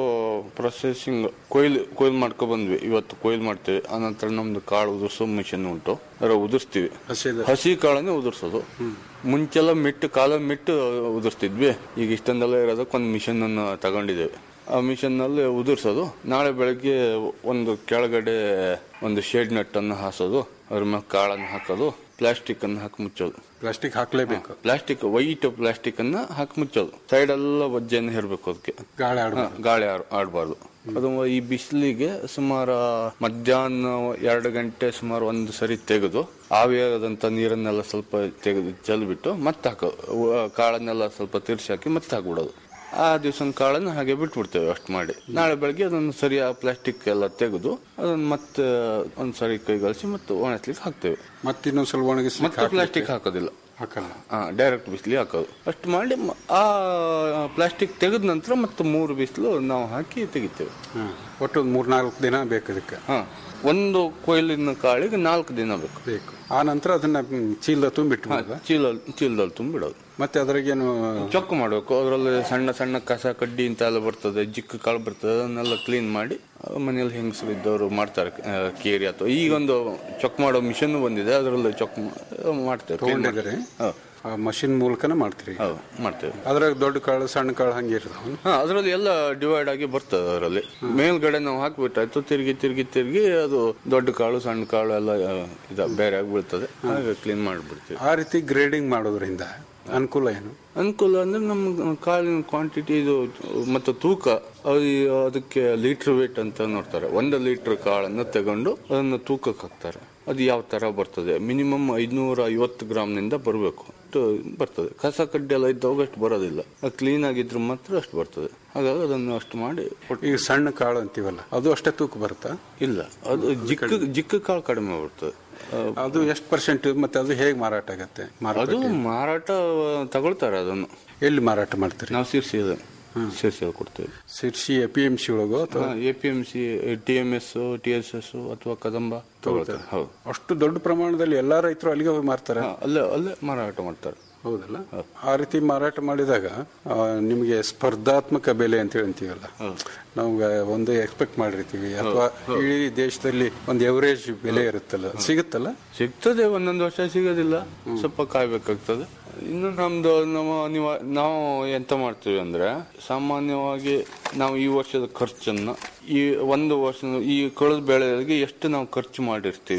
ಪ್ರೊಸೆಸಿಂಗ್ ಕೊಯ್ಲು ಕೊಯ್ಲು ಮಾಡ್ಕೊ ಬಂದ್ವಿ ಇವತ್ತು ಕೊಯ್ಲು ಮಾಡ್ತೇವೆ ಆನಂತರ ನಮ್ದು ಕಾಳು ಉದುರ್ಸೋ ಮಿಷನ್ ಉಂಟು ಅದರ ಉದುರ್ಸ್ತೀವಿ ಹಸಿದ ಹಸಿ ಕಾಳನ್ನೇ ಉದುರ್ಸೋದು ಮುಂಚೆಲ್ಲ ಮಿಟ್ಟು ಕಾಲ ಮಿಟ್ಟು ಉದುರ್ಸ್ತಿದ್ವಿ ಈಗ ಇಷ್ಟೊಂದೆಲ್ಲ ಇರೋದಕ್ಕೆ ಒಂದು ಮಿಷನ್ ಅನ್ನು ತಗೊಂಡಿದ್ದೇವೆ ಆ ಮಿಷನ್ ನಲ್ಲಿ ಉದುರ್ಸೋದು ನಾಳೆ ಬೆಳಗ್ಗೆ ಒಂದು ಕೆಳಗಡೆ ಒಂದು ಶೇಡ್ ನಟ್ ಅನ್ನು ಹಾಸೋದು ಅದ್ರ ಮೇಲೆ ಕಾಳನ್ನು ಹಾಕೋದು ಪ್ಲಾಸ್ಟಿಕ್ ಅನ್ನು ಹಾಕಿ ಮುಚ್ಚೋದು ಪ್ಲಾಸ್ಟಿಕ್ ಹಾಕ್ಲೇಬೇಕು ಪ್ಲಾಸ್ಟಿಕ್ ವೈಟ್ ಪ್ಲಾಸ್ಟಿಕ್ ಅನ್ನ ಹಾಕಿ ಮುಚ್ಚೋದು ಸೈಡ್ ಎಲ್ಲ ವಜ್ಜೆಯನ್ನು ಹೇರ್ಬೇಕು ಅದಕ್ಕೆ ಗಾಳಿ ಆಡ ಹಾ, ಗಾಳಿ ಆಡ್- ಆಡ್ಬಾರ್ದು ಅದು ಈ ಬಿಸಿಲಿಗೆ ಸುಮಾರು ಮಧ್ಯಾಹ್ನ ಎರಡು ಗಂಟೆ ಸುಮಾರು ಒಂದು ಸರಿ ತೆಗೆದು ಆವಿಯಾದಂತ ನೀರನ್ನೆಲ್ಲ ಸ್ವಲ್ಪ ತೆಗೆದು ಚೆಲ್ಬಿಟ್ಟು ಮತ್ತೆ ಹಾಕೋ ಉ- ಕಾಳನ್ನೆಲ್ಲ ಸ್ವಲ್ಪ ತಿರ್ಸಿ ಹಾಕಿ ಮತ್ತೆ ಹಾಕ್ಬಿಡೋದು ಆ ದಿವಸ ಕಾಳನ್ನು ಹಾಗೆ ಬಿಟ್ಬಿಡ್ತೇವೆ ಅಷ್ಟು ಮಾಡಿ ನಾಳೆ ಬೆಳಗ್ಗೆ ಅದನ್ನು ಸರಿ ಆ ಪ್ಲಾಸ್ಟಿಕ್ ಎಲ್ಲ ತೆಗೆದು ಅದನ್ನು ಮತ್ತೆ ಒಂದ್ ಸರಿ ಕೈಗಳಿಸಿ ಮತ್ತೆ ಒಣಸ್ಲಿಕ್ಕೆ ಹಾಕ್ತೇವೆ ಮತ್ತೆ ಇನ್ನೊಂದ್ಸಲ ಒಣಗಿಸಿ ಮತ್ತೆ ಪ್ಲಾಸ್ಟಿಕ್ ಹಾಕೋದಿಲ್ಲ ಹಾಕಲ್ಲ ಡೈರೆಕ್ಟ್ ಬಿಸಿಲಿ ಹಾಕೋದು ಅಷ್ಟು ಮಾಡಿ ಮ- ಆ ಪ್ಲಾಸ್ಟಿಕ್ ತೆಗೆದ ನಂತರ ಮತ್ತೆ ಮೂರು ಬಿಸಿಲು ನಾವು ಹಾಕಿ ತೆಗಿತೇವೆ ಹಾ. ಒಟ್ಟು ಒಂದು ಮೂರ್ನಾಲ್ಕು ದಿನ ಬೇಕು ಇದಕ್ಕೆ ಹಾ ಒಂದು ಕೊಯ್ಲಿನ ಕಾಳಿಗೆ ನಾಲ್ಕು ದಿನ ಬೇಕು ಬೇಕು ಆ ನಂತರ ಅದನ್ನ ಮ್, ಚೀಲ ತುಂಬಿಟ್ಟು ಹಾ, ಚೀಲ ಚೀಲದಲ್ಲಿ ತುಂಬಿಡೋದು ಮತ್ತೆ ಅದ್ರಾಗೇನು ಚೊಕ್ಕು ಮಾಡಬೇಕು ಅದರಲ್ಲಿ ಸಣ್ಣ ಸಣ್ಣ ಕಸ ಕಡ್ಡಿ ಅಂತ ಎಲ್ಲ ಬರ್ತದೆ ಜಿಕ್ಕ ಕಾಳು ಬರ್ತದೆ ಅದನ್ನೆಲ್ಲ ಕ್ಲೀನ್ ಮಾಡಿ ಆ, ಮನೆಯಲ್ಲಿ ಹೆಂಗಸರು ಇದ್ದವರು ಮಾಡ್ತಾರೆ ಆ, ಕೇರಿ ಅಥವಾ ಈಗೊಂದು ಚೊಕ್ ಮಾಡೋ ಮಿಷನ್ ಬಂದಿದೆ ಅದರಲ್ಲಿ ಚೊಕ್ ಮಾ- ಮಾಡ್ತೇವೆ clean ತಗೊಂಡಿದ್ದೀರಿ ಮಾಡ್ತೇವೆ. ಹೌದು ಆ ಮಷಿನ್ ಮೂಲಕನೇ ಮಾಡ್ತೀರಿ ಹೌದು ಮಾಡ್ತೇವೆ ಅದ್ರಾಗ ದೊಡ್ಡ ಕಾಳು ಸಣ್ಣ ಕಾಳು ಹಂಗೆ ಇರ್ತಾವ ಹಾ ಅದರಲ್ಲಿ ಎಲ್ಲ ಡಿವೈಡ್ ಆಗಿ ಬರ್ತದೆ ಅದರಲ್ಲಿ ಮೇಲ್ಗಡೆ ನಾವು ಹಾಕ್ಬಿಟ್ಟಾಯ್ತು ತಿರುಗಿ ತಿರುಗಿ ತಿರುಗಿ ಅದು ದೊಡ್ಡ ಕಾಳು ಸಣ್ಣ ಕಾಳು ಎಲ್ಲ ಆ, ಇದ ಬೇರೆ ಆಗಿ ಬೀಳ್ತದೆ ಹಾಗೆ ಕ್ಲೀನ್ ಮಾಡಿಬಿಡ್ತೀವಿ ಆ ರೀತಿ ಗ್ರೇಡಿಂಗ್ ಮಾಡೋದ್ರಿಂದ ಅನುಕೂಲ ಏನು ಅನುಕೂಲ ಅಂದ್ರೆ ನಮ್ಮ ಕಾಳಿನ ಕ್ವಾಂಟಿಟಿ ಇದು ಮತ್ತು ತೂಕ ಅದು ಅದಕ್ಕೆ ಲೀಟರ್ ವೇಟ್ ಅಂತ ನೋಡ್ತಾರೆ ಒಂದು ಲೀಟರ್ ಕಾಳನ್ನು ತಗೊಂಡು ಅದನ್ನು ತೂಕಕ್ಕೆ ಹಾಕ್ತಾರೆ ಅದು ಯಾವ ತರ ಬರ್ತದೆ ಮಿನಿಮಮ್ ಐದ್ನೂರ ಐವತ್ತು ಗ್ರಾಮ್ನಿಂದ ಬರಬೇಕು ಬರ್ತದೆ ಕಸ ಕಡ್ಡಿ ಎಲ್ಲ ಇದ್ದವಾಗ ಅಷ್ಟು ಬರೋದಿಲ್ಲ ಕ್ಲೀನ್ ಆಗಿದ್ರೆ ಮಾತ್ರ ಅಷ್ಟು ಬರ್ತದೆ ಹಾಗಾಗಿ ಅದನ್ನು ಅಷ್ಟು ಮಾಡಿ ಕೊಟ್ಟು ಈಗ ಸಣ್ಣ ಕಾಳು ಅಂತೀವಲ್ಲ ಅದು ಅಷ್ಟೇ ತೂಕ ಬರುತ್ತಾ ಇಲ್ಲ ಅದು ಜಿಕ್ಕ ಜಿಕ್ಕ ಕಾಳು ಕಡಿಮೆ ಬರ್ತದೆ ಆ, ಅದು ಎಷ್ಟು ಪರ್ಸೆಂಟ್ ಮತ್ತೆ ಅದು ಹೇಗೆ ಮಾರಾಟ ಆಗತ್ತೆ ಅದು ಮಾರುಕಟ್ಟೆ ಮಾರಾಟ ತಗೊಳ್ತಾರೆ ಅದನ್ನು ಎಲ್ಲಿ ಮಾರಾಟ ಮಾಡ್ತೀರಿ ನಾವು ಶಿರ್ಸಿ ಶಿರ್ಸಿಯಲ್ಲಿ ಕೊಡ್ತೇವೆ Sirsi A P M C ಒಳಗೋ ಅಥವಾ A P M C T M S T S S ಅಥವಾ ಕದಂಬ ತಗೊಳ್ತಾರೆ ಹೌದು ಅಷ್ಟು ದೊಡ್ಡ ಪ್ರಮಾಣದಲ್ಲಿ ಎಲ್ಲಾ ರೈತರು ಅಲ್ಲಿಗೆ ಹೋಗಿ ಮಾರ್ತಾರೆ ಹಾ, ಅಲ್ಲೇ ಅಲ್ಲೇ ಮಾರಾಟ ಮಾಡ್ತಾರೆ ಹೌದಲ್ಲ ಆ ರೀತಿ ಮಾರಾಟ ಮಾಡಿದಾಗ ಆ, ನಿಮಗೆ ಸ್ಪರ್ಧಾತ್ಮಕ ಬೆಲೆ ಅಂತ ಹೇಳ್ತೀವಲ್ಲ ನಾವು ಒಂದು ಎಕ್ಸ್ಪೆಕ್ಟ್ ಮಾಡಿರ್ತೀವಿ ಅಥವಾ ಇಡೀ ದೇಶದಲ್ಲಿ ಒಂದು ಎವರೇಜ್ ಬೆಲೆ ಇರುತ್ತಲ್ಲ ಸಿಗುತ್ತಲ್ಲ ಸಿಗ್ತದೆ ಒಂದೊಂದು ವರ್ಷ ಸಿಗೋದಿಲ್ಲ ಸ್ವಲ್ಪ ಕಾಯ್ಬೇಕಾಗ್ತದೆ ಇನ್ನು ನಮ್ದು ನಮ್ಮ ನೀವು ನಾವು ಎಂತ ಮಾಡ್ತೀವಿ ಅಂದ್ರೆ ಸಾಮಾನ್ಯವಾಗಿ ನಾವು ಈ ವರ್ಷದ ಖರ್ಚನ್ನ ಈ ಒಂದು ವರ್ಷ ಈ ಕಳೆದ ಬೆಳೆಗೆ ಎಷ್ಟು ನಾವು ಖರ್ಚು ಮಾಡಿರ್ತೀವಿ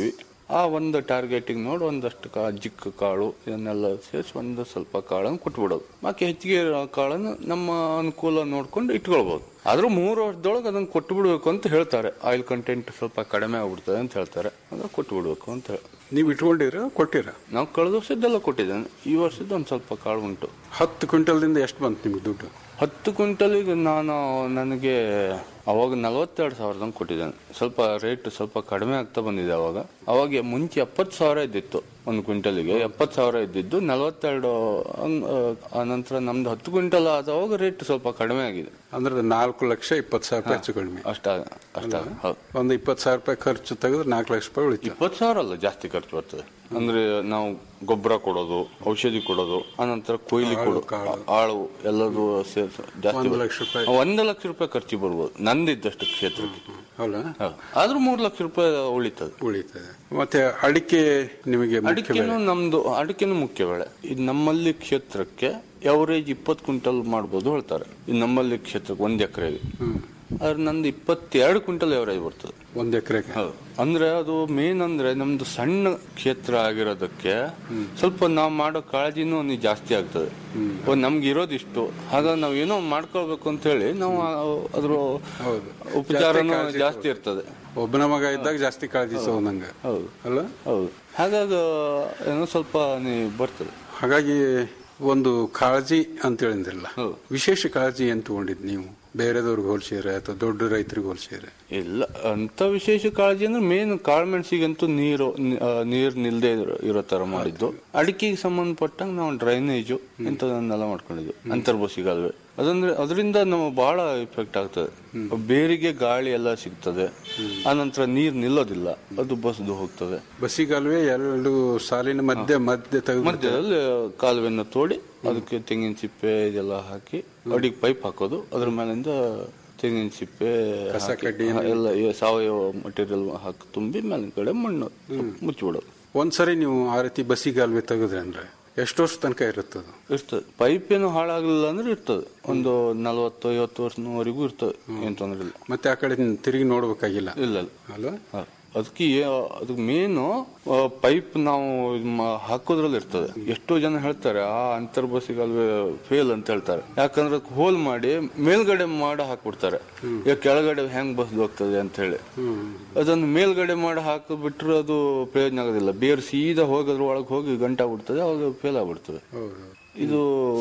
ಆ ಒಂದು ಟಾರ್ಗೆಟಿಂಗ್ ನೋಡಿ ಒಂದಷ್ಟು ಕಾ ಜಿಕ್ಕ ಕಾಳು ಇದನ್ನೆಲ್ಲ ಸೇರಿಸಿ ಒಂದು ಸ್ವಲ್ಪ ಕಾಳನ್ನು ಕೊಟ್ಬಿಡೋದು ಬಾಕಿ ಹೆಚ್ಚಿಗೆ ಇರೋ ಕಾಳನ್ನು ನಮ್ಮ ಅನುಕೂಲ ನೋಡ್ಕೊಂಡು ಇಟ್ಕೊಳ್ಬೋದು ಆದ್ರೂ ಮೂರು ವರ್ಷದೊಳಗೆ ಅದನ್ನು ಕೊಟ್ಟು ಬಿಡಬೇಕು ಅಂತ ಹೇಳ್ತಾರೆ ಆಯಿಲ್ ಕಂಟೆಂಟ್ ಸ್ವಲ್ಪ ಕಡಿಮೆ ಆಗ್ಬಿಡ್ತದೆ ಅಂತ ಹೇಳ್ತಾರೆ ಅದನ್ನು ಕೊಟ್ಟು ಬಿಡಬೇಕು ಅಂತ ಹೇಳಿ ನೀವು ಇಟ್ಕೊಂಡಿರ ಕೊಟ್ಟಿರ ನಾವು ಕಳೆದ ವರ್ಷದ್ದೆಲ್ಲ ಕೊಟ್ಟಿದ್ದೇನೆ ಈ ವರ್ಷದ ಒಂದು ಸ್ವಲ್ಪ ಕಾಳು ಉಂಟು ಹತ್ತು ಕ್ವಿಂಟಲ್ದಿಂದ ಎಷ್ಟು ಬಂತು ನಿಮ್ಗೆ ದುಡ್ಡು ಹತ್ತು ಕ್ವಿಂಟಲಿಗೆ ನಾನು ನನಗೆ ಅವಾಗ ನಲವತ್ತೆರಡು ಸಾವಿರದಂಗೆ ಕೊಟ್ಟಿದ್ದೇನೆ ಸ್ವಲ್ಪ ರೇಟ್ ಸ್ವಲ್ಪ ಕಡಿಮೆ ಆಗ್ತಾ ಬಂದಿದೆ ಅವಾಗ ಅವಾಗ ಮುಂಚೆ ಎಪ್ಪತ್ತು ಸಾವಿರ ಇದ್ದಿತ್ತು ಒಂದು ಕ್ವಿಂಟಲಿಗೆ ಎಪ್ಪತ್ತು ಸಾವಿರ ಇದ್ದಿದ್ದು ನಲವತ್ತೆರಡು ಹಂಗ್, ಆ, ಆ ನಂತರ ನಮ್ದು ಹತ್ತು ಕ್ವಿಂಟಲ್ ಆದವಾಗ ರೇಟ್ ಸ್ವಲ್ಪ ಕಡಿಮೆ ಆಗಿದೆ ಅಂದ್ರೆ ನಾಲ್ಕು ಲಕ್ಷ ಇಪ್ಪತ್ತು ಸಾವಿರ ರೂಪಾಯಿ ಹೆಚ್ಚು ಕಡಿಮೆ ಅಷ್ಟ ಅಷ್ಟ ಹೌದು ಒಂದು ಇಪ್ಪತ್ತು ಸಾವಿರ ರೂಪಾಯಿ ಖರ್ಚು ತೆಗೆದ್ರೆ ನಾಲ್ಕು ಲಕ್ಷ ರೂಪಾಯಿ ಉಳಿತು ಇಪ್ಪತ್ತು ಸಾವಿರ ಅಲ್ಲ ಜಾಸ್ತಿ ಖರ್ಚು ಬರ್ತದೆ ಅಂದ್ರೆ ನಾವು ಗೊಬ್ಬರ ಕೊಡೋದು ಔಷಧಿ ಕೊಡೋದು ಆನಂತರ ಕೊಯ್ಲಿ ಆಳು, ಕೊಡೋದು ಕಾಳು. ಆಳು ಎಲ್ಲದೂ ಸೇರ್ಸಿ ಜಾಸ್ತಿ ಒಂದು ಬರ್ತದೆ. ಲಕ್ಷ ರೂಪಾಯಿ. ಒಂದು ಲಕ್ಷ ರೂಪಾಯಿ ಖರ್ಚು ಬರ್ಬೋದು ನಂದಿದ್ದಷ್ಟು ಕ್ಷೇತ್ರಕ್ಕೆ ಹೌದಾ ಹೌದು. ಆದ್ರೂ ಮೂರು ಲಕ್ಷ ರೂಪಾಯಿ ಉಳಿತದೆ ಉಳಿತದೆ ಮತ್ತೆ ಅಡಿಕೆ ನಿಮಗೆ ಮುಖ್ಯ ಅಡಿಕೆನು ಬೆಳೆ ನಮ್ದು ಅಡಿಕೆನು ಮುಖ್ಯ ಬೆಳೆ ಇದು ನಮ್ಮಲ್ಲಿ ಕ್ಷೇತ್ರಕ್ಕೆ ಎವರೇಜ್ ಇಪ್ಪತ್ತು ಕ್ವಿಂಟಲ್ ಮಾಡ್ಬೋದು ಹೇಳ್ತಾರೆ ಇದು ನಮ್ಮಲ್ಲಿ ಕ್ಷೇತ್ರಕ್ಕೆ ಒಂದ್ ಎಕರೆಗೆ ಆದ್ರೆ ನಂದು ಇಪ್ಪತ್ತೆರಡು ಕ್ವಿಂಟಲ್ ಎವರೇಜ್ ಬರ್ತದೆ ಒಂದ್ ಎಕರೆಗೆ ಹೌದು ಅಂದ್ರೆ ಅದು ಮೇನ್ ಅಂದ್ರೆ ನಮ್ದು ಸಣ್ಣ ಕ್ಷೇತ್ರ ಆಗಿರೋದಕ್ಕೆ ಸ್ವಲ್ಪ ನಾವು ಮಾಡೋ ಕಾಳಜಿನೂ ಒಂದು ಜಾಸ್ತಿ ಆಗ್ತದೆ ಒಂದ್ ನಮ್ಗೆ ಇರೋದಿಷ್ಟು ಹಾಗಾಗಿ ನಾವು ಏನೋ ಮಾಡ್ಕೊಳ್ಬೇಕು ಅಂತ ಹೇಳಿ ನಾವು ಆ- ಅದ್ರ ಹೌದು. ಉಪಚಾರನೂ ಜಾಸ್ತಿ ಕಾಳಜಿ ಜಾಸ್ತಿ ಇರ್ತದೆ ಒಬ್ಬನ ಮಗ ಇದ್ದಾಗ ಜಾಸ್ತಿ ಕಾಳಜಿ ನಂಗೆ ಹೌದು ಅಲ್ಲ ಹೌದು ಹಾಗಾಗಿ ಏನೋ ಸ್ವಲ್ಪ ನೀ- ಬರ್ತದೆ ಹಾಗಾಗಿ ಒಂದು ಕಾಳಜಿ ಅಂತ ಹೇಳಿದ್ರಲ್ಲ ಹೌದು. ವಿಶೇಷ ಕಾಳಜಿ ಏನ್ ತಗೊಂಡಿದ್ ನೀವು ಬೇರೆದವ್ರಿಗೆ ಹೋಲ್ಸಿದ್ರೆ ಅಥವಾ ದೊಡ್ಡ ರೈತರಿಗೆ ಹೋಲ್ಸಿದ್ರೆ ಇಲ್ಲ ಅಂತ ವಿಶೇಷ ಕಾಳಜಿ ಅಂದ್ರೆ ಮೇನ್ ಕಾಳುಮೆಣಸಿಗಂತೂ ನೀರು ನಿ- ಆ, ನೀರ್ ನಿಲ್ದೇ ಇರೋ- ಇರೋ ತರ ಮಾಡಿದ್ದು ಅಡಿಕೆಗೆ ಸಂಬಂಧಪಟ್ಟಂಗೆ ನಾವು ಡ್ರೈನೇಜು ಇಂಥದನ್ನೆಲ್ಲ ಮಾಡ್ಕೊಂಡಿದ್ವಿ ಅಂತರ್ಬಸಿಗಲ್ವೇ ಅದಂದ್ರೆ ಅದರಿಂದ ನಮಗೆ ಬಹಳ ಇಫೆಕ್ಟ್ ಆಗ್ತದೆ ಬೇರಿಗೆ ಗಾಳಿ ಎಲ್ಲ ಸಿಗ್ತದೆ ಆನಂತರ ನೀರ್ ನಿಲ್ಲೋದಿಲ್ಲ ಅದು ಬಸ್ದು ಹೋಗ್ತದೆ ಬಸ್ಸಿಗಲ್ವೇ ಎರಡು ಸಾಲಿನ ಮಧ್ಯೆ ಮಧ್ಯೆ ತೆಗೆದು ಮಧ್ಯದಲ್ಲಿ ಕಾಲುವೆಯನ್ನು ತೋಡಿ ಅದಕ್ಕೆ ತೆಂಗಿನ ಸಿಪ್ಪೆ ಇದೆಲ್ಲ ಹಾಕಿ ಅಡಿಗೆ ಪೈಪ್ ಹಾಕೋದು ಅದ್ರ ಮೇಲಿಂದ ತೆಂಗಿನ ಸಿಪ್ಪೆ ಕಸ ಹಾಕಿ, ಕಡ್ಡಿ ಹಾ, ಎಲ್ಲ ಈ ಸಾವಯವ ಮಟೀರಿಯಲ್ ಹಾಕಿ ತುಂಬಿ ಮೇಲಿನ ಕಡೆ ಮಣ್ಣು ಮುಚ್ಚಿಬಿಡೋದು ಒಂದ್ಸರಿ ನೀವು ಆ ರೀತಿ ಬಸ್ಸಿಗಲ್ವೇ ತೆಗೆದ್ರೆ ಅಂದ್ರೆ ಎಷ್ಟು ವರ್ಷ ತನಕ ಇರುತ್ತದು ಇರ್ತದೆ ಪೈಪ್ ಏನು ಹಾಳಾಗಲಿಲ್ಲ ಅಂದ್ರೆ ಇರ್ತದೆ ಒಂದು ನಲವತ್ತು ಐವತ್ತು ವರ್ಷದವರೆಗೂ ಇರ್ತದೆ ಏನ್ ತೊಂದ್ರೆ ಇಲ್ಲ ಮತ್ತೆ ಆ ಕಡೆ ತಿರುಗಿ ನೋಡ್ಬೇಕಾಗಿಲ್ಲ ಇಲ್ಲ ಇಲ್ಲ ಅಲ್ವಾ ಹಾ. ಅದಕ್ಕೆ ಏ- ಅದಕ್ಕೆ ಮೇನು ಪೈಪ್ ನಾವು ಇದ್ ಮಾ- ಹಾಕೋದ್ರಲ್ಲಿ ಇರ್ತದೆ ಎಷ್ಟೋ ಜನ ಹೇಳ್ತಾರೆ ಆ ಅಂತರ್ ಬಸ್ಸಿಗಲ್ವೇ ಫೇಲ್ ಅಂತ ಹೇಳ್ತಾರೆ ಯಾಕಂದ್ರೆ ಹೋಲ್ ಮಾಡಿ ಮೇಲ್ಗಡೆ ಮಾಡಿ ಹಾಕ್ಬಿಡ್ತಾರೆ ಈಗ ಕೆಳಗಡೆ ಹೆಂಗ್ ಬಸ್ ಹೋಗ್ತದೆ ಅಂತ ಹೇಳಿ ಅದನ್ನು ಮೇಲ್ಗಡೆ ಮಾಡಿ ಹಾಕಿಬಿಟ್ರೆ ಅದು ಪ್ರಯೋಜನ ಆಗೋದಿಲ್ಲ ಬೇರೆ ಸೀದಾ ಹೋಗೋದ್ರ ಒಳಗೆ ಹೋಗಿ ಗಂಟಾಗ್ಬಿಡ್ತದೆ ಅವಾಗ ಫೇಲ್ ಆಗ್ಬಿಡ್ತದೆ ಹೌದು ಇದು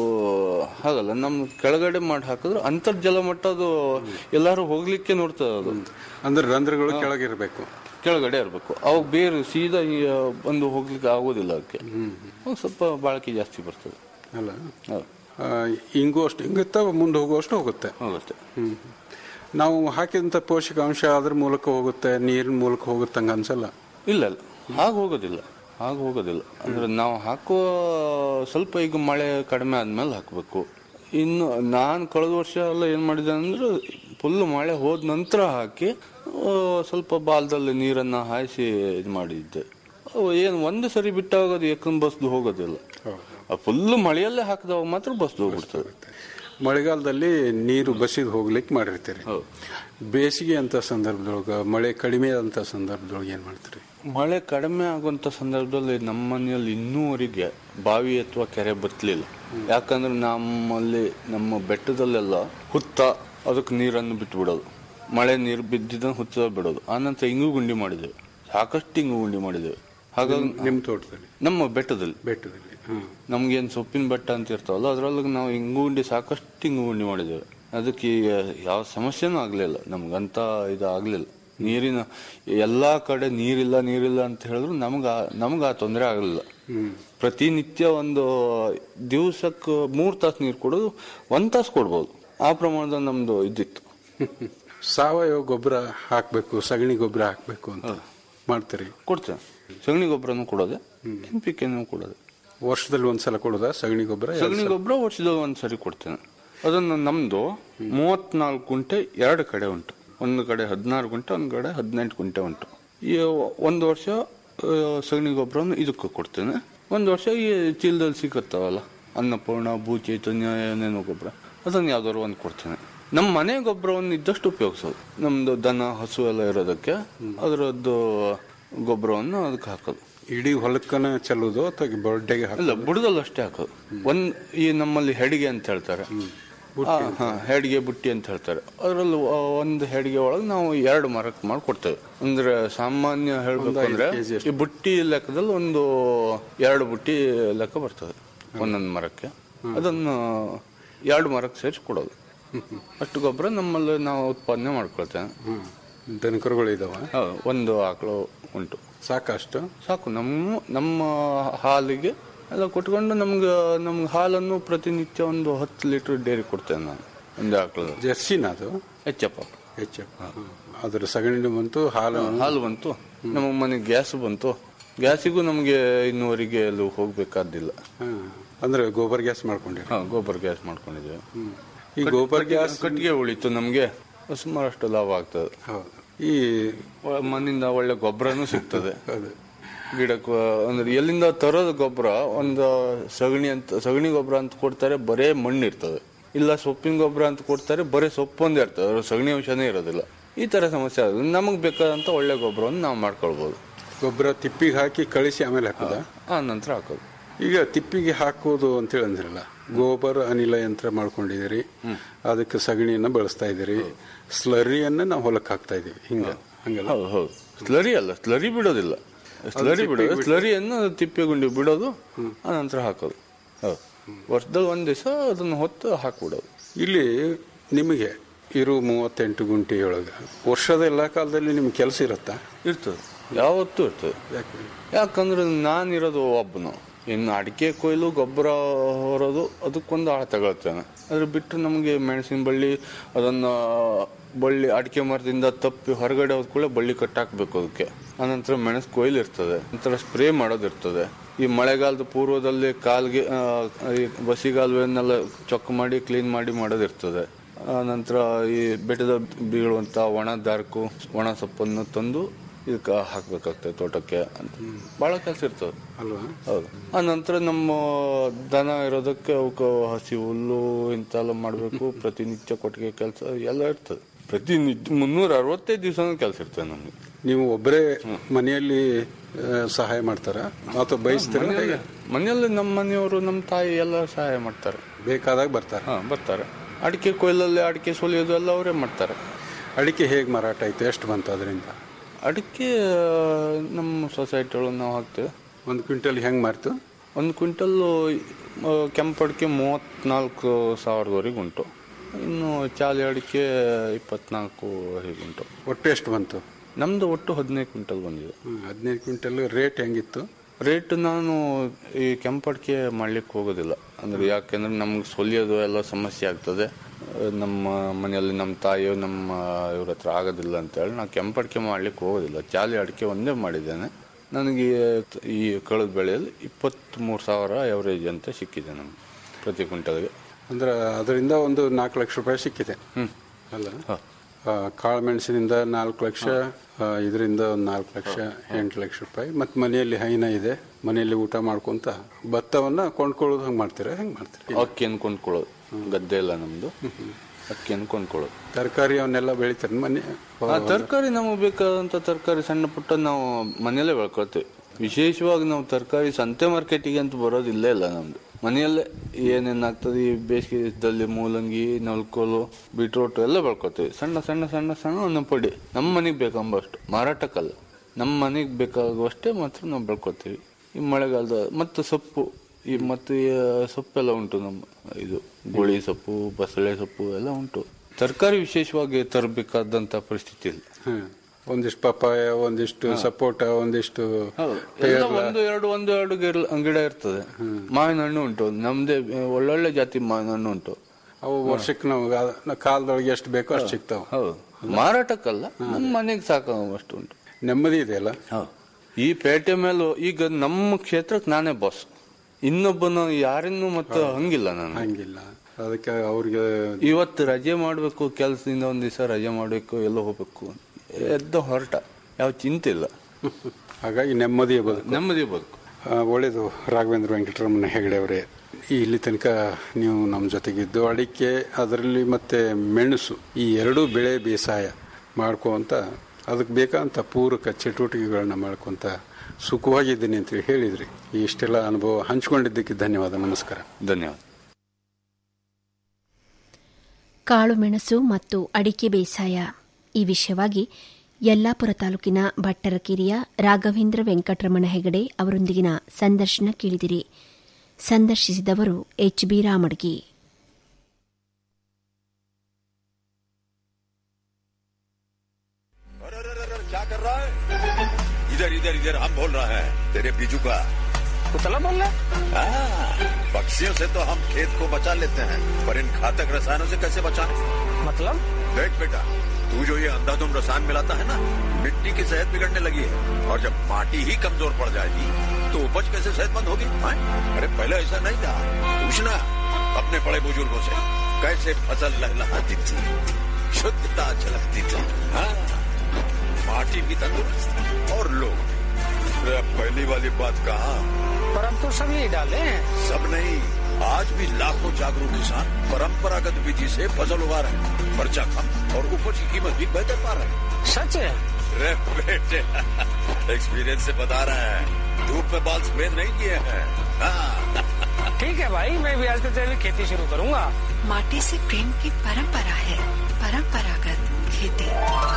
ಹಾಗಲ್ಲ ನಮ್ ಕೆಳಗಡೆ ಮಾಡಿ ಹಾಕಿದ್ರೆ ಅಂತರ್ಜಲ ಮಟ್ಟ ಅದು ಎಲ್ಲಾರು ಹೋಗ್ಲಿಕ್ಕೆ ನೋಡ್ತದೆ ಅದು ಅಂದ್ರೆ ರಂಧ್ರಗಳು ಕೆಳಗಿರ್ಬೇಕು ಕೆಳಗಡೆ ಇರಬೇಕು ಅವಾಗ ಬೇರೆ ಸೀದಾ ಈ, ಆ, ಬಂದು ಹೋಗ್ಲಿಕ್ಕೆ ಆಗೋದಿಲ್ಲ ಅದಕ್ಕೆ ಒಂದ್ ಸ್ವಲ್ಪ ಬಾಳಿಕೆ ಜಾಸ್ತಿ ಬರ್ತದೆ ಅಲ್ಲ ಹೌದು ಆ, ಹಿಂಗೂ ಅಷ್ಟು ಹಿಂಗುತ್ತ ಮುಂದೆ ಹೋಗುವಷ್ಟು ಹೋಗುತ್ತೆ ಹೋಗುತ್ತೆ ಹ್ಮ್. ನಾವು ಹಾಕಿದಂತ ಪೋಷಕಾಂಶ ಅದ್ರ ಮೂಲಕ ಹೋಗುತ್ತೆ ನೀರಿನ ಮೂಲಕ ಹೋಗುತ್ತೆ ಹಂಗ ಅನ್ಸಲ್ಲ ಇಲ್ಲ ಇಲ್ಲ ಹಾಗೆ ಹೋಗೋದಿಲ್ಲ ಹಾಗೆ ಹೋಗೋದಿಲ್ಲ ಅಂದ್ರೆ ನಾವು ಹಾಕುವ ಸ್ವಲ್ಪ ಈಗ ಮಳೆ ಕಡಿಮೆ ಆದ್ಮೇಲೆ ಹಾಕಬೇಕು ಇನ್ನು ನಾನು ಕಳೆದ ವರ್ಷ ಎಲ್ಲ ಏನ್ ಮಾಡಿದೆ ಅಂದ್ರೆ ಫುಲ್ ಮಳೆ ಹೋದ ನಂತರ ಹಾಕಿ ಆ, ಸ್ವಲ್ಪ ಬಾಲದಲ್ಲಿ ನೀರನ್ನ ಹಾಯಿಸಿ ಇದು ಮಾಡಿದ್ದೆ ಅವು ಏನು ಒಂದು ಸರಿ ಬಿಟ್ಟಾಗೋದು ಏಕನ್ ಬಸ್ದು ಹೋಗೋದಿಲ್ಲ ಫುಲ್ ಮಳೆಯಲ್ಲೇ ಹಾಕಿದವಾಗ ಮಾತ್ರ ಬಸ್ದು ಹೋಗ್ಬಿಡ್ತದೆ ಮಳೆಗಾಲದಲ್ಲಿ ನೀರು ಬಸಿದ್ ಹೋಗ್ಲಿಕ್ಕೆ ಮಾಡಿರ್ತೀರಿ ಹೌದು. ಬೇಸಿಗೆ ಅಂತ ಸಂದರ್ಭದೊಳಗ ಮಳೆ ಕಡಿಮೆ ಅಂತ ಸಂದರ್ಭದೊಳಗೆ ಏನ್ ಮಾಡ್ತೀರಿ ಮಳೆ ಕಡಿಮೆ ಆಗುವಂತ ಸಂದರ್ಭದಲ್ಲಿ ನಮ್ಮ ಮನೆಯಲ್ಲಿ ಇನ್ನೂವರೆಗೆ ಬಾವಿ ಅಥವಾ ಕೆರೆ ಬತ್ತಲಿಲ್ಲ ಯಾಕಂದ್ರೆ ನಮ್ಮಲ್ಲಿ ನಮ್ಮ ಬೆಟ್ಟದಲ್ಲೆಲ್ಲ ಹುತ್ತ ಅದಕ್ಕೆ ನೀರನ್ನು ಬಿಟ್ಟು ಬಿಡೋದು ಮಳೆ ನೀರು ಬಿದ್ದಿದ್ದನ್ನು ಹುತ್ತ ಬಿಡೋದು ಆನಂತರ ಇಂಗು ಗುಂಡಿ ಮಾಡಿದ್ದೇವೆ ಸಾಕಷ್ಟು ಇಂಗು ಗುಂಡಿ ಮಾಡಿದ್ದೇವೆ ಹಾಗಾಗಿ ನಿಮ್ ತೋಟದಲ್ಲಿ ನಮ್ಮ ಬೆಟ್ಟದಲ್ಲಿ ಬೆಟ್ಟದಲ್ಲಿ ಹ್ಮ್ ನಮ್ಗೇನು ಸೊಪ್ಪಿನ ಬೆಟ್ಟ ಅಂತ ಇರ್ತಾವಲ್ಲ ಅದ್ರೊಳಗೆ ನಾವು ಇಂಗು ಗುಂಡಿ ಸಾಕಷ್ಟು ಇಂಗು ಗುಂಡಿ ಮಾಡಿದ್ದೇವೆ ಅದಕ್ಕೆ ಈ ಯಾವ ಸಮಸ್ಯೆನೂ ಆಗ್ಲಿಲ್ಲ ನಮ್ಗಂತ ಇದು ಆಗ್ಲಿಲ್ಲ ನೀರಿನ ಎಲ್ಲಾ ಕಡೆ ನೀರಿಲ್ಲ ನೀರಿಲ್ಲ ಅಂತ ಹೇಳಿದ್ರು ನಮ್ಗ ನಮ್ಗ ಆ ತೊಂದರೆ ಆಗಲಿಲ್ಲ ಪ್ರತಿನಿತ್ಯ ಒಂದು ದಿವಸಕ್ಕೆ ಮೂರ್ ತಾಸು ನೀರು ಕೊಡೋದು ಒಂದ್ ತಾಸು ಕೊಡ್ಬೋದು ಆ ಪ್ರಮಾಣದ ನಮ್ದು ಇದ್ದಿತ್ತು ಸಾವಯವ ಗೊಬ್ಬರ ಹಾಕ್ಬೇಕು ಸಗಣಿ ಗೊಬ್ಬರ ಹಾಕ್ಬೇಕು ಅಂತ ಮಾಡ್ತೀರಿ ಕೊಡ್ತೇವೆ ಸಗಣಿ ಗೊಬ್ಬರನು ಕೊಡೋದೆ ಎನ್ ಪಿ ಕೆನೂ ಕೊಡೋದೆ ವರ್ಷದಲ್ಲಿ ಒಂದ್ಸಲ ಕೊಡೋದಾ ಸಗಣಿ ಗೊಬ್ಬರ ಸಗಣಿ ಗೊಬ್ಬರ ವರ್ಷದಲ್ಲಿ ಒಂದ್ಸರಿ ಕೊಡ್ತೇನೆ ಅದನ್ನು ನಮ್ದು ಮೂವತ್ನಾಲ್ಕು ಗುಂಟೆ ಎರಡು ಕಡೆ ಉಂಟು ಒಂದು ಕಡೆ ಹದಿನಾರು ಗುಂಟೆ ಒಂದು ಕಡೆ ಹದಿನೆಂಟು ಗುಂಟೆ ಉಂಟು ಈ ಒಂದು ವರ್ಷ ಆ, ಸಗಣಿ ಗೊಬ್ಬರವನ್ನು ಇದಕ್ಕೆ ಕೊಡ್ತೇನೆ ಒಂದು ವರ್ಷ ಈ ಚೀಲದಲ್ಲಿ ಸಿಗುತ್ತಾವಲ್ಲ ಅನ್ನಪೂರ್ಣ ಭೂ ಚೈತನ್ಯ ಏನೇನೋ ಗೊಬ್ಬರ ಅದನ್ನು ಯಾವ್ದಾದ್ರು ಒಂದು ಕೊಡ್ತೇನೆ ನಮ್ಮ ಮನೆ ಗೊಬ್ಬರವನ್ನು ಇದ್ದಷ್ಟು ಉಪಯೋಗಿಸೋದು ನಮ್ದು ದನ ಹಸು ಎಲ್ಲ ಇರೋದಕ್ಕೆ ಅದರದ್ದು ಗೊಬ್ಬರವನ್ನು ಅದಕ್ಕೆ ಹಾಕೋದು ಇಡೀ ಹೊಲಕ್ಕನ ಚೆಲ್ಲೋದು ಅಥವಾ ಬೊಡ್ಡೆಗೆ ಹಾಕೋದು ಇಲ್ಲ ಬುಡದಲ್ಲಿ ಅಷ್ಟೇ ಹಾಕೋದು ಒಂದ್ ಈ ನಮ್ಮಲ್ಲಿ ಹೆಡಿಗೆ ಅಂತ ಹೇಳ್ತಾರೆ ಆ, ಹಾ, ಹೆಡಿಗೆ ಬುಟ್ಟಿ ಅಂತ ಹೇಳ್ತಾರೆ ಅದರಲ್ಲಿ ಒಂದು ಹೆಡಿಗೆ ಒಳಗೆ ನಾವು ಎರಡು ಮರಕ್ಕೆ ಮಾಡ್ಕೊಡ್ತೇವೆ ಅಂದ್ರೆ ಸಾಮಾನ್ಯ ಹೇಳ್ಬೇಕು ಅಂದ್ರೆ ಈ ಬುಟ್ಟಿ ಲೆಕ್ಕದಲ್ಲಿ ಒಂದು ಎರಡು ಬುಟ್ಟಿ ಲೆಕ್ಕ ಬರ್ತದೆ ಒಂದೊಂದು ಮರಕ್ಕೆ ಅದನ್ನು ಎರಡು ಮರಕ್ಕೆ ಸೇರಿಸಿ ಕೊಡೋದು ಅಷ್ಟು ಗೊಬ್ಬರ ನಮ್ಮಲ್ಲಿ ನಾವು ಉತ್ಪಾದನೆ ಮಾಡ್ಕೊಳ್ತೇವೆ ಹ್ಮ್. ದನಕರುಗಳು ಇದಾವ ಹೌದು, ಒಂದು ಆಕಳು ಉಂಟು ಸಾಕಷ್ಟು ಸಾಕು ನಮ್ಮ ನಮ್ಮ ಹಾಲಿಗೆ ಎಲ್ಲ ಕೊಟ್ಕೊಂಡು ನಮ್ಗೆ ನಮ್ಗೆ ಹಾಲನ್ನು ಪ್ರತಿನಿತ್ಯ ಒಂದು ಹತ್ತು ಲೀಟರ್ ಡೈರಿ ಕೊಡ್ತೇನೆ ನಾನು ಒಂದು ಆಕಳು ಜರ್ಸಿನ ಅದು ಹೆಚ್ಚಪ್ಪ ಹೆಚ್ಚಪ್ಪ ಅದ್ರ ಸಗಣಿ ಬಂತು ಹಾಲು ಹಾಲು ಬಂತು ನಮ್ಮ ಮನೆಗೆ ಗ್ಯಾಸ್ ಬಂತು ಗ್ಯಾಸಿಗೂ ನಮಗೆ ಇನ್ನೂವರೆಗೆ ಅಲ್ಲಿ ಹೋಗ್ಬೇಕಾದಿಲ್ಲ ಹಾ. ಅಂದ್ರೆ ಗೋಬರ್ ಗ್ಯಾಸ್ ಮಾಡ್ಕೊಂಡಿರಿ ಹಾ ಗೊಬ್ಬರ ಗ್ಯಾಸ್ ಮಾಡ್ಕೊಂಡಿದ್ದೇವೆ ಈ ಗೋಬರ್ ಗ್ಯಾಸ್ ಕಟ್ಟಿಗೆ ಉಳಿತು ನಮಗೆ ಸುಮಾರಷ್ಟು ಲಾಭ ಆಗ್ತದೆ ಹೌದು ಈ ಒ- ಮಣ್ಣಿಂದ ಒಳ್ಳೆ ಗೊಬ್ಬರನೂ ಸಿಗ್ತದೆ ಹೌದು ಗಿಡಕ್ಕೆ ಅಂದ್ರೆ ಎಲ್ಲಿಂದ ತರೋದು ಗೊಬ್ಬರ ಒಂದು ಸಗಣಿ ಅಂತ ಸಗಣಿ ಗೊಬ್ಬರ ಅಂತ ಕೊಡ್ತಾರೆ ಬರೇ ಮಣ್ಣು ಇರ್ತದೆ ಇಲ್ಲ ಸೊಪ್ಪಿನ ಗೊಬ್ಬರ ಅಂತ ಕೊಡ್ತಾರೆ ಬರೀ ಸೊಪ್ಪು ಒಂದೇ ಇರ್ತದೆ ಅದ್ರ ಸಗಣಿ ಅಂಶನೇ ಇರೋದಿಲ್ಲ ಈ ತರ ಸಮಸ್ಯೆ ಆಗುತ್ತೆ ನಮಗೆ ಬೇಕಾದಂತ ಒಳ್ಳೆ ಗೊಬ್ಬರವನ್ನು ನಾವು ಮಾಡ್ಕೊಳ್ಬೋದು ಗೊಬ್ಬರ ತಿಪ್ಪಿಗೆ ಹಾಕಿ ಕಳಿಸಿ ಆಮೇಲೆ ಹಾಕೋದ ಆ ನಂತರ ಹಾಕೋದು ಈಗ ತಿಪ್ಪಿಗೆ ಹಾಕೋದು ಅಂತೇಳಿ ಅಂದ್ರಲ್ಲ ಗೋಬರ್ ಅನಿಲ ಯಂತ್ರ ಮಾಡ್ಕೊಂಡಿದ್ದೀರಿ ಅದಕ್ಕೆ ಸಗಣಿಯನ್ನ ಬಳಸ್ತಾ ಇದ್ದೀರಿ ಸ್ಲರಿಯನ್ನ ನಾವು ಹೊಲಕ್ಕೆ ಹಾಕ್ತಾ ಇದೀವಿ ಹಿಂಗ ಹಂಗಲ್ಲ ಹೌದು ಹೌದು ಸ್ಲರಿ ಅಲ್ಲ ಸ್ಲರಿ ಬಿಡೋದಿಲ್ಲ ಸ್ಲರಿ ಬಿಡೋದು ಸ್ಲರಿಯನ್ನು ತಿಪ್ಪೆ ಗುಂಡಿ ಬಿಡೋದು ಆ ನಂತರ ಹಾಕೋದು ಹೌದು ವರ್ಷದಲ್ಲಿ ಒಂದ್ ದಿವಸ ಅದನ್ನು ಹೊತ್ತು ಹಾಕ್ಬಿಡೋದು ಇಲ್ಲಿ ನಿಮಗೆ ಇರು ಮೂವತ್ತೆಂಟು ಗುಂಟೆಯೊಳಗ ವರ್ಷದ ಎಲ್ಲಾ ಕಾಲದಲ್ಲಿ ನಿಮ್ಗೆ ಕೆಲಸ ಇರುತ್ತಾ ಇರ್ತದೆ ಯಾವತ್ತೂ ಇರ್ತದೆ ಯಾಕೆ ಯಾಕಂದ್ರೆ ನಾನಿರೋದು ಒಬ್ಬನು ಇನ್ನು ಅಡಿಕೆ ಕೊಯ್ಲು ಗೊಬ್ಬರ ಹೊರೋದು ಅದಕ್ಕೊಂದು ಆಳ ತಗೊಳ್ತೇನೆ ಅದ್ರ ಬಿಟ್ಟು ನಮಗೆ ಮೆಣಸಿನ ಬಳ್ಳಿ ಅದನ್ನ ಬಳ್ಳಿ ಅಡಿಕೆ ಮರದಿಂದ ತಪ್ಪಿ ಹೊರಗಡೆ ಹೋದ ಕೂಡ ಬಳ್ಳಿ ಕಟ್ಟಾಕ್ಬೇಕು ಅದಕ್ಕೆ ಆನಂತರ ಮೆಣಸು ಕೊಯ್ಲು ಇರ್ತದೆ ನಂತರ ಸ್ಪ್ರೇ ಮಾಡೋದಿರ್ತದೆ ಈ ಮಳೆಗಾಲದ ಪೂರ್ವದಲ್ಲಿ ಕಾಲ್ಗೆ ಆ, ಈ ಬಸಿಗಾಲುವೆನ್ನೆಲ್ಲ ಚೊಕ್ಕ ಮಾಡಿ ಕ್ಲೀನ್ ಮಾಡಿ ಮಾಡೋದಿರ್ತದೆ ಆ ನಂತರ ಈ ಬೆಟ್ಟದ ಬೀಳುವಂತ ಒಣ ದಾರ್ಕು ಒಣ ಸೊಪ್ಪನ್ನು ತಂದು ಇದಕ್ಕೆ ಹಾಕ್ಬೇಕಾಗ್ತದೆ ತೋಟಕ್ಕೆ ಅಂತ ಬಹಳ ಕೆಲಸ ಇರ್ತದೆ ಅಲ್ವಾ ಹೌದು ಆ ನಂತರ ನಮ್ಮ ದನ ಇರೋದಕ್ಕೆ ಅವಕ್ಕೆ ಹಸಿ ಹುಲ್ಲು ಇಂತೆಲ್ಲ ಮಾಡಬೇಕು ಪ್ರತಿನಿತ್ಯ ಕೊಟ್ಟಿಗೆ ಕೆಲಸ ಎಲ್ಲ ಇರ್ತದೆ ಪ್ರತಿನಿತ್ಯ ಮುನ್ನೂರ ಅರವತ್ತೈದು ದಿವಸ ಕೆಲಸ ಇರ್ತದೆ ನಮ್ಗೆ ನೀವು ಒಬ್ಬರೇ ಮನೆಯಲ್ಲಿ ಆ, ಸಹಾಯ ಮಾಡ್ತಾರ ಅಥವಾ ಬಯಸ್ತೀರ ಹೇಗೆ? ಮನೆಯಲ್ಲಿ ನಮ್ಮ ಮನೆಯವರು ನಮ್ಮ ತಾಯಿ ಎಲ್ಲ ಸಹಾಯ ಮಾಡ್ತಾರೆ ಬೇಕಾದಾಗ ಬರ್ತಾರೆ ಹಾ ಬರ್ತಾರೆ ಅಡಿಕೆ ಕೊಯ್ಲಲ್ಲಿ ಅಡಿಕೆ ಸುಲಿಯೋದು ಎಲ್ಲ ಅವರೇ ಮಾಡ್ತಾರೆ ಅಡಿಕೆ ಹೇಗೆ ಮಾರಾಟ ಆಯ್ತು ಎಷ್ಟು ಬಂತು ಅದರಿಂದ ಅಡಿಕೆ ನಮ್ಮ ಸೊಸೈಟಿ ಒಳಗೆ ನಾವು ಹಾಕ್ತೇವೆ ಒಂದು ಕ್ವಿಂಟಲ್ ಹೆಂಗ್ ಮಾರ್ತು ಒಂದು ಕ್ವಿಂಟಲ್ಲು ಆ, ಕೆಂಪು ಅಡಿಕೆ ಮೂವತ್ತ್ನಾಲ್ಕು ಸಾವಿರದವರೆಗೆ ಉಂಟು ಇನ್ನು ಚಾಲಿ ಅಡಿಕೆ ಇಪ್ಪತ್ನಾಲ್ಕು ಹೀಗುಂಟು ಒಟ್ಟು ಎಷ್ಟು ಬಂತು ನಮ್ದು ಒಟ್ಟು ಹದಿನೈದು ಕ್ವಿಂಟಲ್ ಬಂದಿದೆ ಹ್ಮ್, ಹದಿನೈದು ಕ್ವಿಂಟಲ್ ರೇಟ್ ಹೆಂಗಿತ್ತು ರೇಟ್ ನಾನು ಈ ಕೆಂಪಡಿಕೆ ಮಾಡ್ಲಿಕ್ಕೆ ಹೋಗೋದಿಲ್ಲ ಅಂದ್ರೆ ಯಾಕೆಂದ್ರೆ ನಮ್ಗೆ ಸೊಲಿಯೋದು ಎಲ್ಲ ಸಮಸ್ಯೆ ಆಗ್ತದೆ ಆ, ನಮ್ಮ ಮನೆಯಲ್ಲಿ ನಮ್ಮ ತಾಯಿಯು ನಮ್ಮ ಇವ್ರ ಹತ್ರ ಆಗೋದಿಲ್ಲ ಅಂತೇಳಿ ನಾವು ಕೆಂಪಡಿಕೆ ಮಾಡ್ಲಿಕ್ಕೆ ಹೋಗೋದಿಲ್ಲ ಚಾಲಿ ಅಡಿಕೆ ಒಂದೇ ಮಾಡಿದ್ದೇನೆ ನನಗೆ ಈ ಕಳೆದ ಬೆಳೆಯಲ್ಲಿ ಇಪ್ಪತ್ತ್ಮೂರು ಸಾವಿರ ಎವರೇಜ್ ಅಂತ ಸಿಕ್ಕಿದೆ ನಮ್ಗೆ ಪ್ರತಿ ಕ್ವಿಂಟಲ್ಗೆ ಅಂದ್ರೆ ಅದರಿಂದ ಒಂದು ನಾಲ್ಕು ಲಕ್ಷ ರೂಪಾಯಿ ಸಿಕ್ಕಿದೆ ಅಲ್ಲ ಆ, ಕಾಳು ಮೆಣಸಿನಿಂದ ನಾಲ್ಕು ಲಕ್ಷ ಆ, ಇದರಿಂದ ಒಂದು ನಾಲ್ಕು ಲಕ್ಷ ಎಂಟು ಲಕ್ಷ ರೂಪಾಯಿ ಮತ್ತೆ ಮನೆಯಲ್ಲಿ ಹೈನ ಇದೆ ಮನೆಯಲ್ಲಿ ಊಟ ಮಾಡ್ಕೊಂತ ಭತ್ತವನ್ನ ಕೊಂಡ್ಕೊಳ್ಳೋದು ಹಂಗೆ ಮಾಡ್ತೀರಾ ಹೆಂಗೆ ಮಾಡ್ತೀರಾ ಅಕ್ಕಿಯನ್ನು ಕೊಂಡ್ಕೊಳ್ಳೋದು ಗದ್ದೆ ಇಲ್ಲ ನಮ್ದು ಅಕ್ಕಿಯನ್ನು ಕೊಂಡ್ಕೊಳ್ಳೋದು ತರಕಾರಿ ಅವನ್ನೆಲ್ಲ ಬೆಳಿತಾರೆ ಮನೆ ಆ ತರಕಾರಿ ನಮಗೆ ಬೇಕಾದಂತ ತರಕಾರಿ ಸಣ್ಣ ಪುಟ್ಟ ನಾವು ಮನೆಯಲ್ಲೇ ಬೆಳ್ಕೊಳ್ತೀವಿ ವಿಶೇಷವಾಗಿ ನಾವು ತರಕಾರಿ ಸಂತೆ ಮಾರ್ಕೆಟಿಗೆ ಅಂತ ಬರೋದಿಲ್ಲ ಇಲ್ಲ ನಮ್ದು ಮನೆಯಲ್ಲೇ ಏನೇನಾಗ್ತದೆ ಈ ಬೇಸಿಗೆದಲ್ಲಿ ಮೂಲಂಗಿ ನಲ್ಕೋಲು ಬೀಟ್ರೋಟ್ ಎಲ್ಲ ಬೆಳ್ಕೊತೀವಿ ಸಣ್ಣ ಸಣ್ಣ ಸಣ್ಣ ಸಣ್ಣ ಒಂದೊಂದು ಪುಡಿ ನಮ್ಮ ಮನೆಗೆ ಬೇಕಂಬಷ್ಟು ಮಾರಾಟಕ್ಕಲ್ಲ ನಮ್ಮ ಮನೆಗೆ ಬೇಕಾಗುವಷ್ಟೇ ಮಾತ್ರ ನಾವು ಬೆಳ್ಕೊತೀವಿ ಈ ಮಳೆಗಾಲದ ಮತ್ತು ಸೊಪ್ಪು ಈ ಮತ್ತು ಈ ಸೊಪ್ಪೆಲ್ಲ ಉಂಟು ನಮ್ಮ ಇದು ಗೋಳಿ ಸೊಪ್ಪು ಬಸಳೆ ಸೊಪ್ಪು ಎಲ್ಲ ಉಂಟು ತರಕಾರಿ ವಿಶೇಷವಾಗಿ ತರಬೇಕಾದಂತ ಪರಿಸ್ಥಿತಿ ಇಲ್ಲ ಹ್ಮ್. ಒಂದಿಷ್ಟು ಪಪ್ಪಾಯ ಒಂದಿಷ್ಟು ಸಪೋಟ ಒಂದಿಷ್ಟು ಎಲ್ಲ ಒಂದು ಎರಡು ಒಂದು ಎರಡು ಗಿಡ- ಗಿಡ ಇರ್ತದೆ ಮಾವಿನ ಹಣ್ಣು ಉಂಟು ನಮ್ದೇ ಒಳ್ಳೊಳ್ಳೆ ಜಾತಿ ಮಾವಿನ ಹಣ್ಣು ಉಂಟು ಅವು ವರ್ಷಕ್ಕೆ ನಾವು ಕಾಲದೊಳಗೆ ಎಷ್ಟು ಬೇಕೋ ಅಷ್ಟು ಸಿಗ್ತಾವ ಹೌದು ಮಾರಾಟಕ್ಕಲ್ಲ ನಮ್ಮ ಮನೆಗೆ ಸಾಕಾಗುವಷ್ಟು ಉಂಟು ನೆಮ್ಮದಿ ಇದೆಯಲ್ಲ ಈ ಪೇಟೆ ಮೇಲೂ ಈಗ ನಮ್ಮ ಕ್ಷೇತ್ರಕ್ಕೆ ನಾನೇ ಬಾಸ್ ಇನ್ನೊಬ್ಬನ ಯಾರನ್ನೂ ಮತ್ತೆ ಹಂಗಿಲ್ಲ ನಾನು ಹಂಗಿಲ್ಲ ಅದಕ್ಕೆ ಅವ್ರಿಗೆ ಇವತ್ತು ರಜೆ ಮಾಡಬೇಕು ಕೆಲಸದಿಂದ ಒಂದ್ ದಿವಸ ರಜೆ ಮಾಡಬೇಕು ಎಲ್ಲೋ ಹೋಗ್ಬೇಕು ಎದ್ದ ಹೊರಟ ಯಾವ ಚಿಂತೆ ಇಲ್ಲ ಹಾಗಾಗಿ ನೆಮ್ಮದಿಯ ಬದುಕು ನೆಮ್ಮದಿ ಬದುಕು ಆ, ಒಳ್ಳೇದು ರಾಘವೇಂದ್ರ ವೆಂಕಟರಮಣ ಹೆಗಡೆ ಅವರೇ ಇಲ್ಲಿ ತನಕ ನೀವು ನಮ್ಮ ಜೊತೆಗಿದ್ದು ಅಡಿಕೆ ಅದರಲ್ಲಿ ಮತ್ತೆ ಮೆಣಸು ಈ ಎರಡೂ ಬೆಳೆ ಬೇಸಾಯ ಮಾಡ್ಕೋಂತ ಅದಕ್ಕೆ ಬೇಕಾದಂಥ ಪೂರಕ ಚಟುವಟಿಕೆಗಳನ್ನ ಮಾಡ್ಕೊಂತ ಸುಖವಾಗಿದ್ದೀನಿ ಅಂತ ಹೇಳಿದ್ರಿ ಇಷ್ಟೆಲ್ಲ ಅನುಭವ ಹಂಚ್ಕೊಂಡಿದ್ದಕ್ಕೆ ಧನ್ಯವಾದ ನಮಸ್ಕಾರ ಧನ್ಯವಾದ ಕಾಳು ಮೆಣಸು ಮತ್ತು ಅಡಿಕೆ ಬೇಸಾಯ ಈ ವಿಷಯವಾಗಿ ಯಲ್ಲಾಪುರ ತಾಲೂಕಿನ ಭಟ್ಟರಕಿರಿಯ ರಾಘವೇಂದ್ರ ವೆಂಕಟರಮಣ ಹೆಗಡೆ ಅವರೊಂದಿಗಿನ ಸಂದರ್ಶನ ಕೇಳಿದಿರಿ ಸಂದರ್ಶಿಸಿದವರು ಎಚ್ ಬಿ ರಾಮಡ್ಗಿ अरे अरे अरे अरे, क्या कर रहा है इधर इधर इधर हम बोल रहा है तेरे बीजू का कुतला बोल रहा हाँ, पक्षियों से तो हम खेत को बचा लेते हैं पर इन घातक रसायनों से कैसे बचाएं? मतलब देख बेटा तू जो ये अंधाधुंध रसायन मिलाता है ना मिट्टी की सेहत बिगड़ने लगी है और जब माटी ही कमजोर पड़ जाएगी तो उपज कैसे सेहतमंद होगी हाँ? अरे पहले ऐसा नहीं था पूछना अपने बड़े बुजुर्गों से कैसे फसल लहलहाती थी शुद्धता झलकती थी हाँ माटी भी तंदुरुस्त और लोग भी। अरे अब पहली वाली बात कहा पर हम तो सब यही डाले हैं सब नहीं आज भी लाखों जागरूक किसान परंपरागत विधि से फसल उगा रहे हैं खर्चा कम और उपज की कीमत भी बेहतर पा रहे हैं सच है रे बेटे एक्सपीरियंस से बता रहे हैं धूप में बाल सफेद नहीं किए हैं हाँ, ठीक है भाई मैं भी आज से जैविक खेती शुरू करूंगा माटी से प्रेम की परंपरा है परंपरागत खेती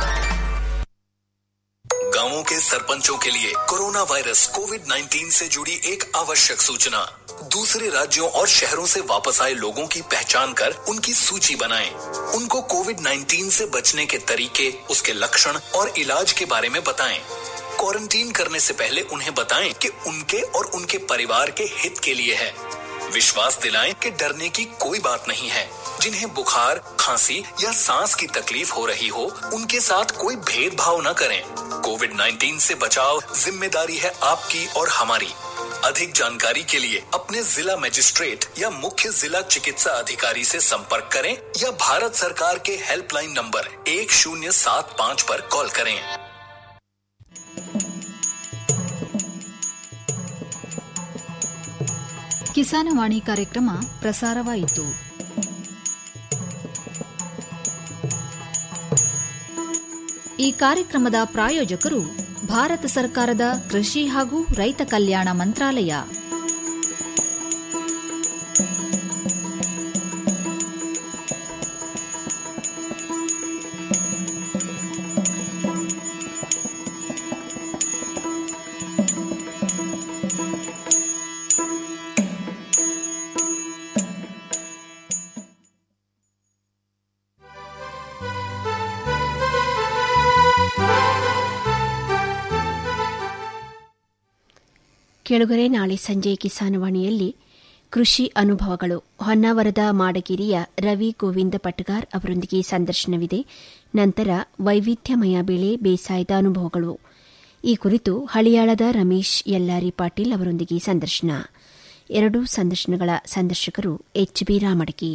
गांवों के सरपंचों के लिए कोरोना वायरस कोविड 19 से जुड़ी एक आवश्यक सूचना दूसरे राज्यों और शहरों से वापस आए लोगों की पहचान कर उनकी सूची बनाएं। उनको कोविड 19 से बचने के तरीके उसके लक्षण और इलाज के बारे में बताएं। क्वारंटीन करने से पहले उन्हें बताएं कि उनके और उनके परिवार के हित के लिए है विश्वास दिलाएं कि डरने की कोई बात नहीं है जिन्हें बुखार खांसी या सांस की तकलीफ हो रही हो उनके साथ कोई भेदभाव न करें कोविड 19 से बचाव जिम्मेदारी है आपकी और हमारी अधिक जानकारी के लिए अपने जिला मजिस्ट्रेट या मुख्य जिला चिकित्सा अधिकारी से संपर्क करें या भारत सरकार के हेल्पलाइन नंबर एक शून्य सात पाँच पर कॉल करें ಕಿಸಾನವಾಣಿ ಕಾರ್ಯಕ್ರಮ ಪ್ರಸಾರವಾಯಿತು ಈ ಕಾರ್ಯಕ್ರಮದ ಪ್ರಾಯೋಜಕರು ಭಾರತ ಸರ್ಕಾರದ ಕೃಷಿ ಹಾಗೂ ರೈತ ಕಲ್ಯಾಣ ಮಂತ್ರಾಲಯ ಕೆಳಗರೆ ನಾಳೆ ಸಂಜೆ ಕಿಸಾನವಾಣಿಯಲ್ಲಿ ಕೃಷಿ ಅನುಭವಗಳು ಹೊನ್ನಾವರದ ಮಾಡಗಿರಿಯ ರವಿ ಗೋವಿಂದ ಪಟ್ಗಾರ್ ಅವರೊಂದಿಗೆ ಸಂದರ್ಶನವಿದೆ ನಂತರ ವೈವಿಧ್ಯಮಯ ಬೆಳೆ ಬೇಸಾಯದ ಅನುಭವಗಳು ಈ ಕುರಿತು ಹಳಿಯಾಳದ ರಮೇಶ್ ಯಲ್ಲಾರಿ ಪಾಟೀಲ್ ಅವರೊಂದಿಗೆ ಸಂದರ್ಶನ ಎರಡೂ ಸಂದರ್ಶನಗಳ ಸಂದರ್ಶಕರು ಎಚ್ ಬಿ ರಾಮಡಗಿ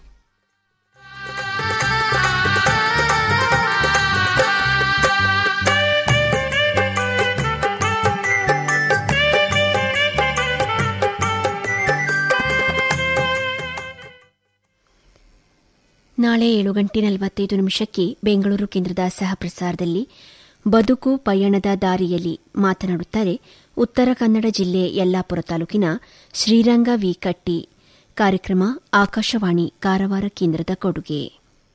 ನಾಳೆ ಏಳು ಗಂಟೆ ನಲವತ್ತೈದು ನಿಮಿಷಕ್ಕೆ ಬೆಂಗಳೂರು ಕೇಂದ್ರದ ಸಹಪ್ರಸಾರದಲ್ಲಿ ಬದುಕು ಪಯಣದ ದಾರಿಯಲ್ಲಿ ಮಾತನಾಡುತ್ತಾರೆ ಉತ್ತರ ಕನ್ನಡ ಜಿಲ್ಲೆ ಯಲ್ಲಾಪುರ ತಾಲೂಕಿನ ಶ್ರೀರಂಗ ವಿ ಕಟ್ಟಿ ಕಾರ್ಯಕ್ರಮ ಆಕಾಶವಾಣಿ ಕಾರವಾರ ಕೇಂದ್ರದ ಕೊಡುಗೆ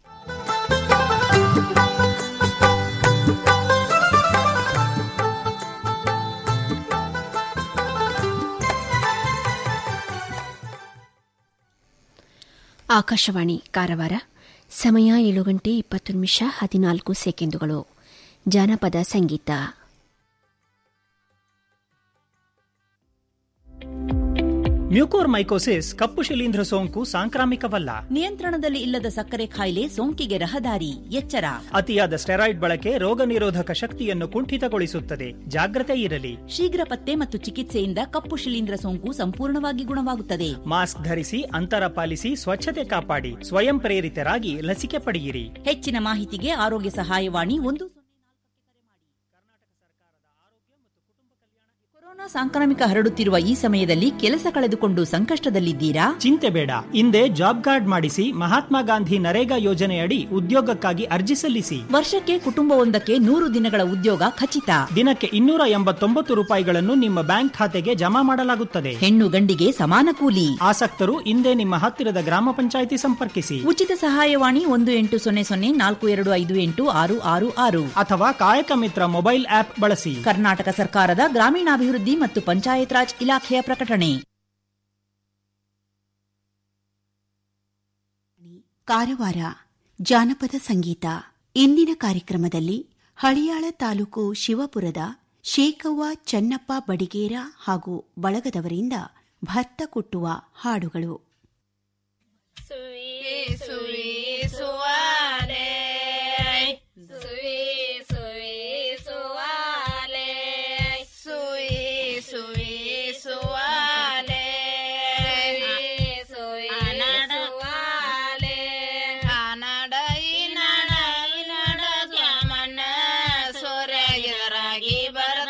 ಆಕಾಶವಾಣಿ ಕಾರವಾರ ಸಮಯ ಏಳು ಗಂಟೆ ಇಪ್ಪತ್ತು ನಿಮಿಷ ಹದಿನಾಲ್ಕು ಸೆಕೆಂಡುಗಳು ಜಾನಪದ ಸಂಗೀತ ಮ್ಯೂಕೋರ್ಮೈಕೋಸಿಸ್ ಕಪ್ಪು ಶಿಲೀಂಧ್ರ ಸೋಂಕು ಸಾಂಕ್ರಾಮಿಕವಲ್ಲ ನಿಯಂತ್ರಣದಲ್ಲಿ ಇಲ್ಲದ ಸಕ್ಕರೆ ಕಾಯಿಲೆ ಸೋಂಕಿಗೆ ರಹದಾರಿ ಎಚ್ಚರ ಅತಿಯಾದ ಸ್ಟೆರಾಯ್ಡ್ ಬಳಕೆ ರೋಗ ನಿರೋಧಕ ಶಕ್ತಿಯನ್ನು ಕುಂಠಿತಗೊಳಿಸುತ್ತದೆ ಜಾಗ್ರತೆ ಇರಲಿ ಶೀಘ್ರ ಪತ್ತೆ ಮತ್ತು ಚಿಕಿತ್ಸೆಯಿಂದ ಕಪ್ಪು ಶಿಲೀಂಧ್ರ ಸೋಂಕು ಸಂಪೂರ್ಣವಾಗಿ ಗುಣವಾಗುತ್ತದೆ ಮಾಸ್ಕ್ ಧರಿಸಿ ಅಂತರ ಪಾಲಿಸಿ ಸ್ವಚ್ಛತೆ ಕಾಪಾಡಿ ಸ್ವಯಂ ಪ್ರೇರಿತರಾಗಿ ಲಸಿಕೆ ಪಡೆಯಿರಿ ಹೆಚ್ಚಿನ ಮಾಹಿತಿಗೆ ಆರೋಗ್ಯ ಸಹಾಯವಾಣಿ ಒಂದು ಕೊರೋನಾ ಸಾಂಕ್ರಾಮಿಕ ಹರಡುತ್ತಿರುವ ಈ ಸಮಯದಲ್ಲಿ ಕೆಲಸ ಕಳೆದುಕೊಂಡು ಸಂಕಷ್ಟದಲ್ಲಿದ್ದೀರಾ ಚಿಂತೆ ಬೇಡ ಹಿಂದೆ ಜಾಬ್ ಕಾರ್ಡ್ ಮಾಡಿಸಿ ಮಹಾತ್ಮ ಗಾಂಧಿ ನರೇಗಾ ಯೋಜನೆಯಡಿ ಉದ್ಯೋಗಕ್ಕಾಗಿ ಅರ್ಜಿ ಸಲ್ಲಿಸಿ ವರ್ಷಕ್ಕೆ ಕುಟುಂಬವೊಂದಕ್ಕೆ ನೂರು ದಿನಗಳ ಉದ್ಯೋಗ ಖಚಿತ ದಿನಕ್ಕೆ ಇನ್ನೂರ ಎಂಬತ್ತೊಂಬತ್ತು ರೂಪಾಯಿಗಳನ್ನು ನಿಮ್ಮ ಬ್ಯಾಂಕ್ ಖಾತೆಗೆ ಜಮಾ ಮಾಡಲಾಗುತ್ತದೆ ಹೆಣ್ಣು ಗಂಡಿಗೆ ಸಮಾನ ಕೂಲಿ ಆಸಕ್ತರು ಹಿಂದೆ ನಿಮ್ಮ ಹತ್ತಿರದ ಗ್ರಾಮ ಪಂಚಾಯಿತಿ ಸಂಪರ್ಕಿಸಿ ಉಚಿತ ಸಹಾಯವಾಣಿ ಒಂದು ಎಂಟು ಸೊನ್ನೆ ಸೊನ್ನೆ ನಾಲ್ಕು ಎರಡು ಐದು ಎಂಟು ಆರು ಆರು ಆರು ಅಥವಾ ಕಾಯಕ ಮಿತ್ರ ಮೊಬೈಲ್ ಆಪ್ ಬಳಸಿ ಕರ್ನಾಟಕ ಸರ್ಕಾರದ ಗ್ರಾಮೀಣಾಭಿವೃದ್ಧಿ ಮತ್ತು ಪಂಚಾಯತ್ ರಾಜ್ ಇಲಾಖೆಯ ಪ್ರಕಟಣೆ ಕಾರವಾರ ಜಾನಪದ ಸಂಗೀತ ಇಂದಿನ ಕಾರ್ಯಕ್ರಮದಲ್ಲಿ ಹಳಿಯಾಳ ತಾಲೂಕು ಶಿವಪುರದ ಶೇಕವ್ವ ಚನ್ನಪ್ಪ ಬಡಿಗೇರ ಹಾಗೂ ಬಳಗದವರಿಂದ ಭತ್ತ ಕುಟ್ಟುವ ಹಾಡುಗಳು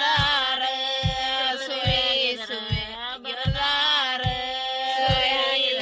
ಬರ್ದಾರ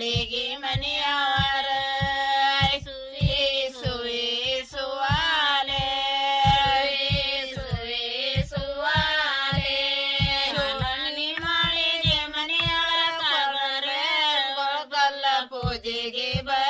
ಮಾಳಿಗೆ ಮನೆಯವರ ಸುವಿ ಸುವಿ ಸುವಾಲೆ ಸುವಿ ಸುವಾಲೆ ಸುವರ್ಣಿ ಮಾಳಿಗೆ ಮನೆಯವರ ಕಬರೆ ಗೋಕಲ್ಲ ಪೂಜೆಗೆ ಬರ